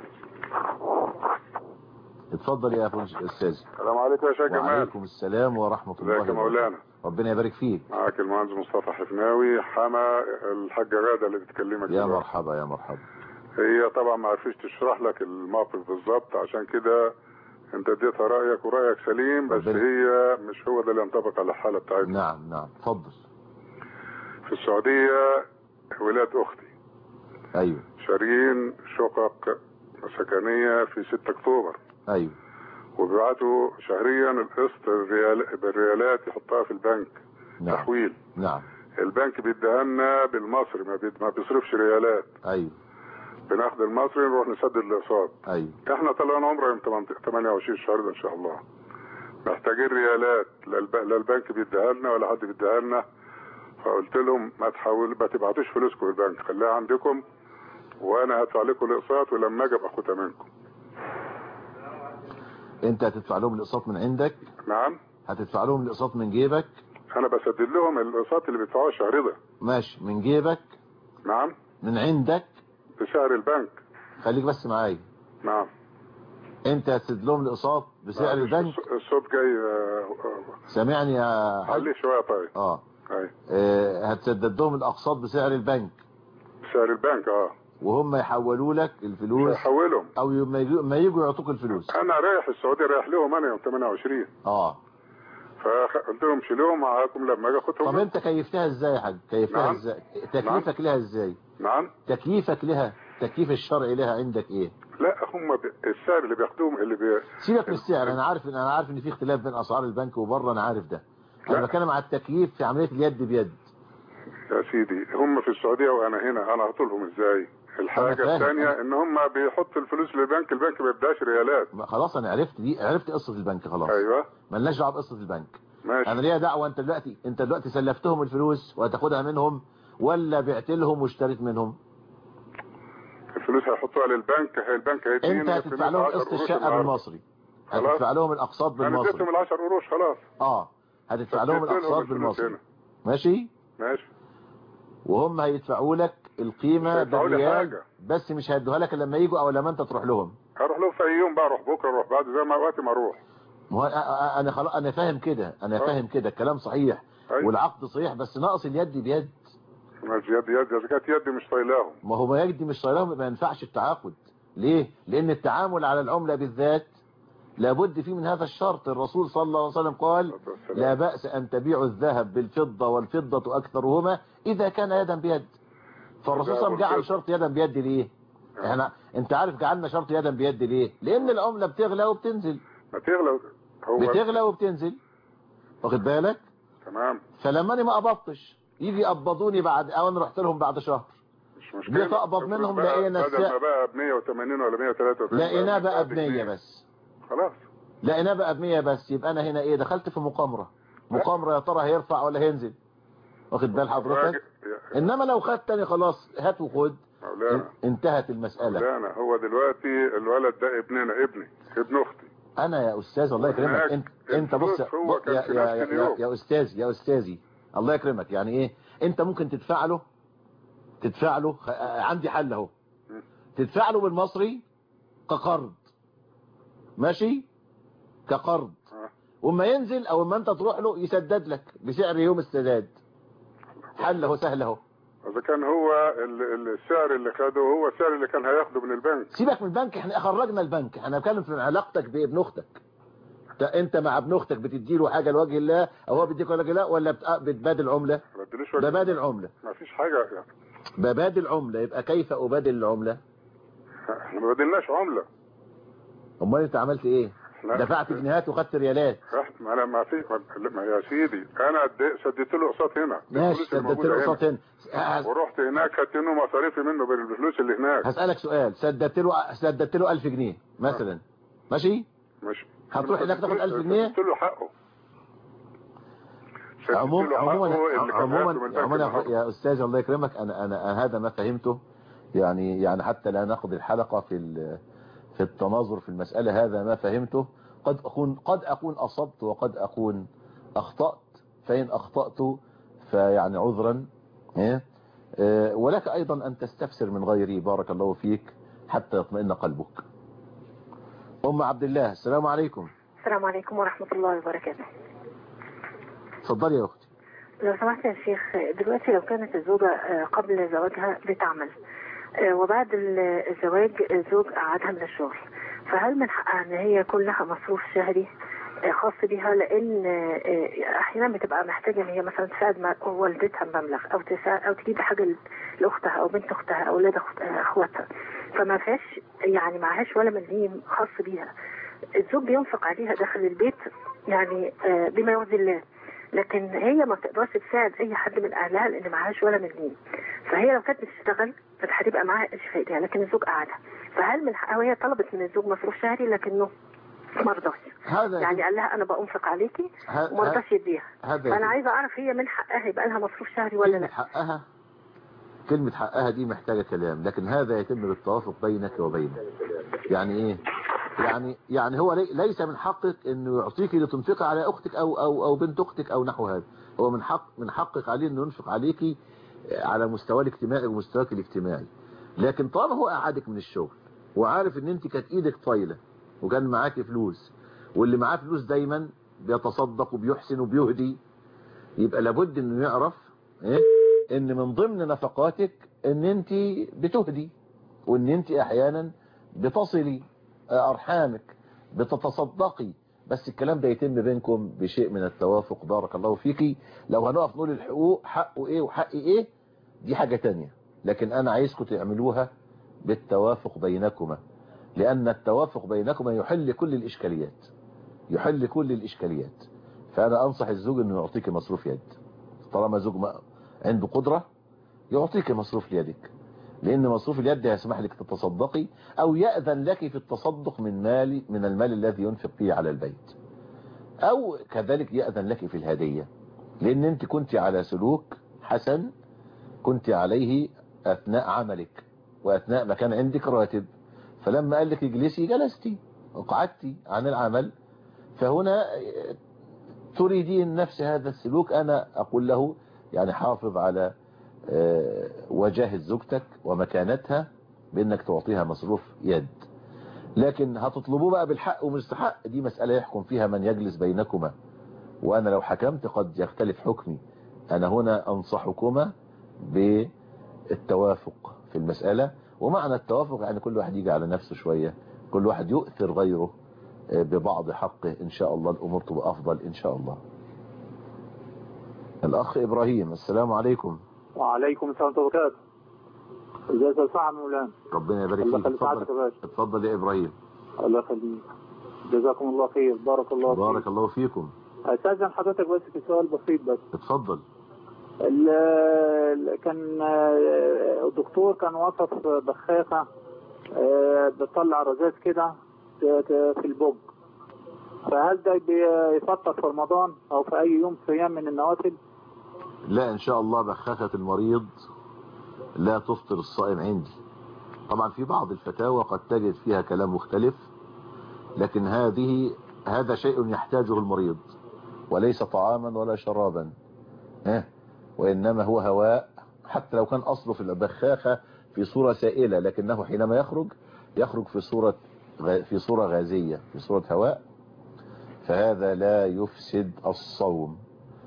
اتفضل يا اخو الاستاذ السلام عليكم يا شيخ جمال وعليكم السلام ورحمة الله ازيك يا مولانا ربنا يبارك فيك معاك المهندس مصطفى حفناوي حما الحاجة غادة اللي بتكلمك يا دلوقتي. مرحبا يا مرحبا هي طبعا ما عرفتش تشرح لك الموقف بالظبط عشان كده انت اديتها رأيك ورأيك سليم بس ربنا- هي مش هو ده اللي ينطبق على الحالة بتاعتنا نعم نعم اتفضل في السعودية ولاد اختي ايوه شاريين شقق سكنية في 6 اكتوبر ايوه وبيبعتوا شهريا القسط الريال بالريالات يحطها في البنك نعم تحويل نعم البنك بيديها لنا بالمصري ما, بيد... ما بيصرفش ريالات ايوه بناخد المصري نروح نسدد الاقساط ايوه احنا طلعنا عمره يوم 28 شهر ده ان شاء الله محتاجين ريالات لا الب... لا البنك بيديها لنا ولا حد بيديها لنا فقلت لهم ما تحول ما تبعتوش فلوسكم البنك خليها عندكم وانا هدفع لكم الاقساط ولما اجي ابقى اخدها منكم انت هتدفع لهم الاقساط من عندك نعم هتدفع لهم الاقساط من جيبك انا بسدد لهم الاقساط اللي بيدفعوها الشهر ده ماشي من جيبك نعم من عندك بسعر البنك خليك بس معايا نعم انت هتسد لهم الاقساط بسعر معلش، البنك الص- الصوت جاي آه، آه، سامعني يا حاج عليه شويه طيب اه اي آه، هتسدد لهم الاقساط بسعر البنك بسعر البنك اه وهم يحولوا لك الفلوس هيحولهم او لما يجوا ما يجوا يعطوك الفلوس انا رايح السعوديه رايح لهم انا يوم 28 اه فقلت لهم شيلوهم معاكم لما اجي اخدهم طب انت كيفتها ازاي يا حاج كيفتها نعم. ازاي تكليفك لها ازاي نعم تكليفك لها التكليف الشرعي لها عندك ايه لا هم ب... السعر اللي بياخدوهم اللي بي... سيبك من السعر انا عارف ان انا عارف ان في اختلاف بين اسعار البنك وبره انا عارف ده انا بتكلم على التكليف في عمليه اليد بيد يا سيدي هم في السعوديه وانا هنا انا هطولهم ازاي الحاجه فاهم. الثانيه ان هم بيحطوا الفلوس للبنك البنك ما بيديهاش ريالات ما خلاص انا عرفت دي عرفت قصه البنك خلاص ايوه ملناش دعوه بقصه البنك ماشي انا ليا دعوه انت دلوقتي انت دلوقتي سلفتهم الفلوس وهتاخدها منهم ولا بعت لهم واشتريت منهم الفلوس هيحطوها للبنك هي البنك هيدينا انت هتدفع لهم قسط الشقه بالمصري خلاص. هتدفع لهم الاقساط انا بالمصري اديتهم ال 10 قروش خلاص اه هتدفع لهم اديت لهم الاقساط الفلوس بالمصري هنا. ماشي ماشي وهم هيدفعوا لك القيمه مش هيدفعوا لي بالريال حاجة. بس مش هيدوها لك إلا لما يجوا او لما انت تروح لهم هروح لهم في اي يوم بقى اروح بكره اروح بعد زي ما وقت ما اروح ما هو أ- أ- انا خلاص انا فاهم كده انا آه. فاهم كده الكلام صحيح أيوة. والعقد صحيح بس ناقص اليد بيد ماشي يد يد اذا كانت يدي مش طايلاهم ما هو ما يجدي مش طايلهم ما ينفعش التعاقد ليه لان التعامل على العملة بالذات لابد فيه من هذا الشرط الرسول صلى الله عليه وسلم قال لا بأس أن تبيعوا الذهب بالفضة والفضة أكثرهما إذا كان يدا بيد فالرسول صلى الله عليه وسلم جعل شرط يدا بيد ليه احنا انت عارف جعلنا شرط يدا بيد ليه لان العملة بتغلى وبتنزل بتغلى هو بتغلى وبتنزل واخد بالك تمام فلما انا ما قبضتش يجي يقبضوني بعد او انا رحت لهم بعد شهر مش مشكلة جيت اقبض منهم بقى- لقينا بدل ما السعر بقى ب 180 ولا 183 لقيناه بقى ب ب 100 بس خلاص لقيناه بقى ب 100 بس يبقى انا هنا ايه دخلت في مقامرة مقامرة يا ترى هيرفع ولا هينزل واخد بال حضرتك انما لو خد تاني خلاص هات وخد مولانا انتهت المسألة مولانا هو دلوقتي الولد ده ابننا ابني ابن اختي انا يا استاذ الله يكرمك هناك انت انت بص الفلوس هو بص- كان يا, في يا, نفس يا, اليوم. يا استاذ يا استاذي الله يكرمك يعني ايه انت ممكن تدفع له تدفع له خ- آه، عندي حل اهو تدفع له بالمصري كقرض ماشي كقرض وما ينزل او اما انت تروح له يسدد لك بسعر يوم السداد حل اهو سهل اهو اذا كان هو ال- ال- السعر اللي خده هو السعر اللي كان هياخده من البنك سيبك من البنك احنا خرجنا البنك احنا بنتكلم في علاقتك بابن اختك انت- انت مع ابن اختك بتدي له حاجه لوجه الله او هو بيديك لوجه الله ولا بت- بتبادل عمله ما اديلوش وجه. ببادل عمله ما فيش حاجه يعني ببادل عمله يبقى كيف ابادل العمله احنا ما بدلناش عمله امال انت عملت ايه لا. دفعت جنيهات وخدت ريالات رحت ما انا ما في ما- ما يا سيدي انا قد- سددت له قسط هنا ماشي الفلوس سددت الموجودة له هنا. قسط هنا ه- ورحت هناك خدت منه مصاريفي منه بالفلوس اللي هناك هسألك سؤال سددت له سددت له 1000 جنيه مثلا ماشي مش هتروح هناك تاخد 1000 جنيه سددت له حقه سددت عموما له عموما حقه اللي كان هياخده من عموما البنك عموما النهارده. يا استاذ الله يكرمك انا انا أنا هذا ما فهمته يعني يعني حتى لا ناخذ الحلقه في ال- في التناظر في المساله هذا ما فهمته قد اكون قد اكون اصبت وقد اكون اخطات فان اخطات فيعني عذرا إيه؟ آه، ولك ايضا ان تستفسر من غيري بارك الله فيك حتى يطمئن قلبك ام عبد الله السلام عليكم السلام عليكم ورحمة الله وبركاته اتفضلي يا اختي لو سمحت يا شيخ دلوقتي لو كانت الزوجة آه، قبل زواجها بتعمل آه، وبعد ال- الزواج الزوج قعدها من الشغل فهل من حقها ان هي يكون لها مصروف شهري آه، خاص بيها لان آه، آه، احيانا بتبقى محتاجه ان هي مثلا تساعد مع والدتها بمبلغ او تساعد او تجيب حاجه ل- لاختها او بنت اختها او اولاد أخت- آه، اخواتها فما فيهاش يعني معهاش ولا مليم خاص بيها الزوج بينفق عليها داخل البيت يعني آه، بما يرضي الله لكن هي ما بتقدرش تساعد اي حد من اهلها لان معهاش ولا مليم فهي لو كانت بتشتغل كانت هتبقى معاها قرش في ايديها لكن الزوج قعدها فهل من حقها وهي طلبت من الزوج مصروف شهري لكنه ما رضاش هذا يعني قال لها انا بأنفق عليكي ه- وما ه- رضاش يديها هذا فانا يتم- عايزه اعرف هي من حقها يبقى لها مصروف شهري ولا لا حقها كلمة حقها دي محتاجة كلام لكن هذا يتم بالتوافق بينك وبينه يعني ايه يعني يعني هو لي ليس من حقك انه يعطيك لتنفقي على اختك او او او بنت اختك او نحو هذا هو من حق من حقك عليه انه ينفق عليكي على مستوى الاجتماعي ومستواك الاجتماعي لكن طالما هو قعدك من الشغل وعارف ان انت كانت ايدك طايله وكان معاكي فلوس واللي معاه فلوس دايما بيتصدق وبيحسن وبيهدي يبقى لابد انه يعرف ايه ان من ضمن نفقاتك ان انت بتهدي وان انت احيانا بتصلي ارحامك بتتصدقي بس الكلام ده يتم بينكم بشيء من التوافق بارك الله فيكي لو هنقف نقول الحقوق حقه ايه وحقي ايه دي حاجة تانية لكن انا عايزكم تعملوها بالتوافق بينكما لان التوافق بينكما يحل كل الاشكاليات يحل كل الاشكاليات فانا انصح الزوج انه يعطيك مصروف يد طالما زوج ما عنده قدرة يعطيك مصروف ليدك لان مصروف اليد يسمح لك تتصدقي او يأذن لك في التصدق من مال من المال الذي ينفق فيه على البيت او كذلك يأذن لك في الهدية لان انت كنت على سلوك حسن كنت عليه اثناء عملك واثناء ما كان عندك راتب فلما قال لك اجلسي جلستي وقعدتي عن العمل فهنا تريدين نفس هذا السلوك انا اقول له يعني حافظ على وجاهة زوجتك ومكانتها بانك تعطيها مصروف يد لكن هتطلبوه بقى بالحق ومستحق دي مسألة يحكم فيها من يجلس بينكما وانا لو حكمت قد يختلف حكمي انا هنا انصحكما بالتوافق في المسألة ومعنى التوافق يعني كل واحد يجي على نفسه شوية كل واحد يؤثر غيره ببعض حقه إن شاء الله الأمور تبقى أفضل إن شاء الله الأخ إبراهيم السلام عليكم وعليكم السلام ورحمة الله وبركاته ازيك يا صاحب مولانا ربنا يبارك الله فيك يخلي سعادتك اتفضل يا باشا اتفضل يا إبراهيم الله يخليك جزاكم الله خير بارك الله فيك بارك الله فيكم استاذن حضرتك بس في سؤال بسيط بس اتفضل ال- ال- كان آه، الدكتور كان وصف بخاخة آه، بتطلع رذاذ كده ت- ت- في البوج فهل ده بيفطر في رمضان او في اي يوم صيام من النوافل لا إن شاء الله بخاخة المريض لا تفطر الصائم عندي طبعا في بعض الفتاوى قد تجد فيها كلام مختلف لكن هذه هذا شيء يحتاجه المريض وليس طعاما ولا شرابا ها وإنما هو هواء حتى لو كان أصله في البخاخة في صورة سائلة لكنه حينما يخرج يخرج في صورة غ- في صورة غازية في صورة هواء فهذا لا يفسد الصوم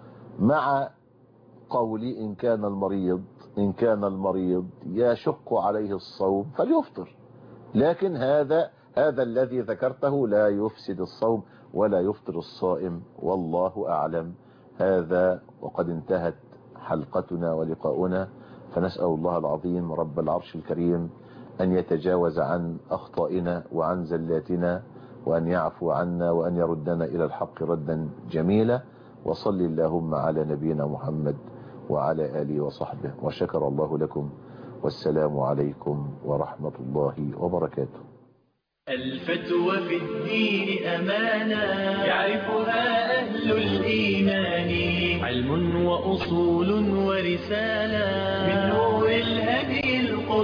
مع قولي إن كان المريض إن كان المريض يشق عليه الصوم فليفطر لكن هذا هذا الذي ذكرته لا يفسد الصوم ولا يفطر الصائم والله أعلم هذا وقد انتهت حلقتنا ولقاؤنا فنسأل الله العظيم رب العرش الكريم أن يتجاوز عن أخطائنا وعن زلاتنا وأن يعفو عنا وأن يردنا إلى الحق ردا جميلا وصل اللهم على نبينا محمد وعلى آله وصحبه وشكر الله لكم والسلام عليكم ورحمة الله وبركاته الفتوى في الدين أمانة يعرفها أهل الإيمان علم وأصول ورسالة من نور الهدي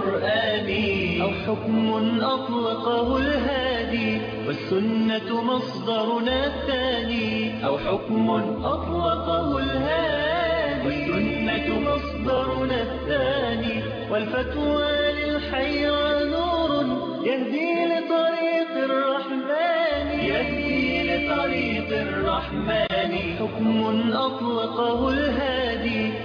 القرآني أو حكم أطلقه الهادي والسنة مصدرنا الثاني أو حكم أطلقه الهادي والسنة مصدرنا الثاني والفتوى للحيرى نور يهدي لطريق الرحمن يهدي لطريق الرحمن حكم أطلقه الهادي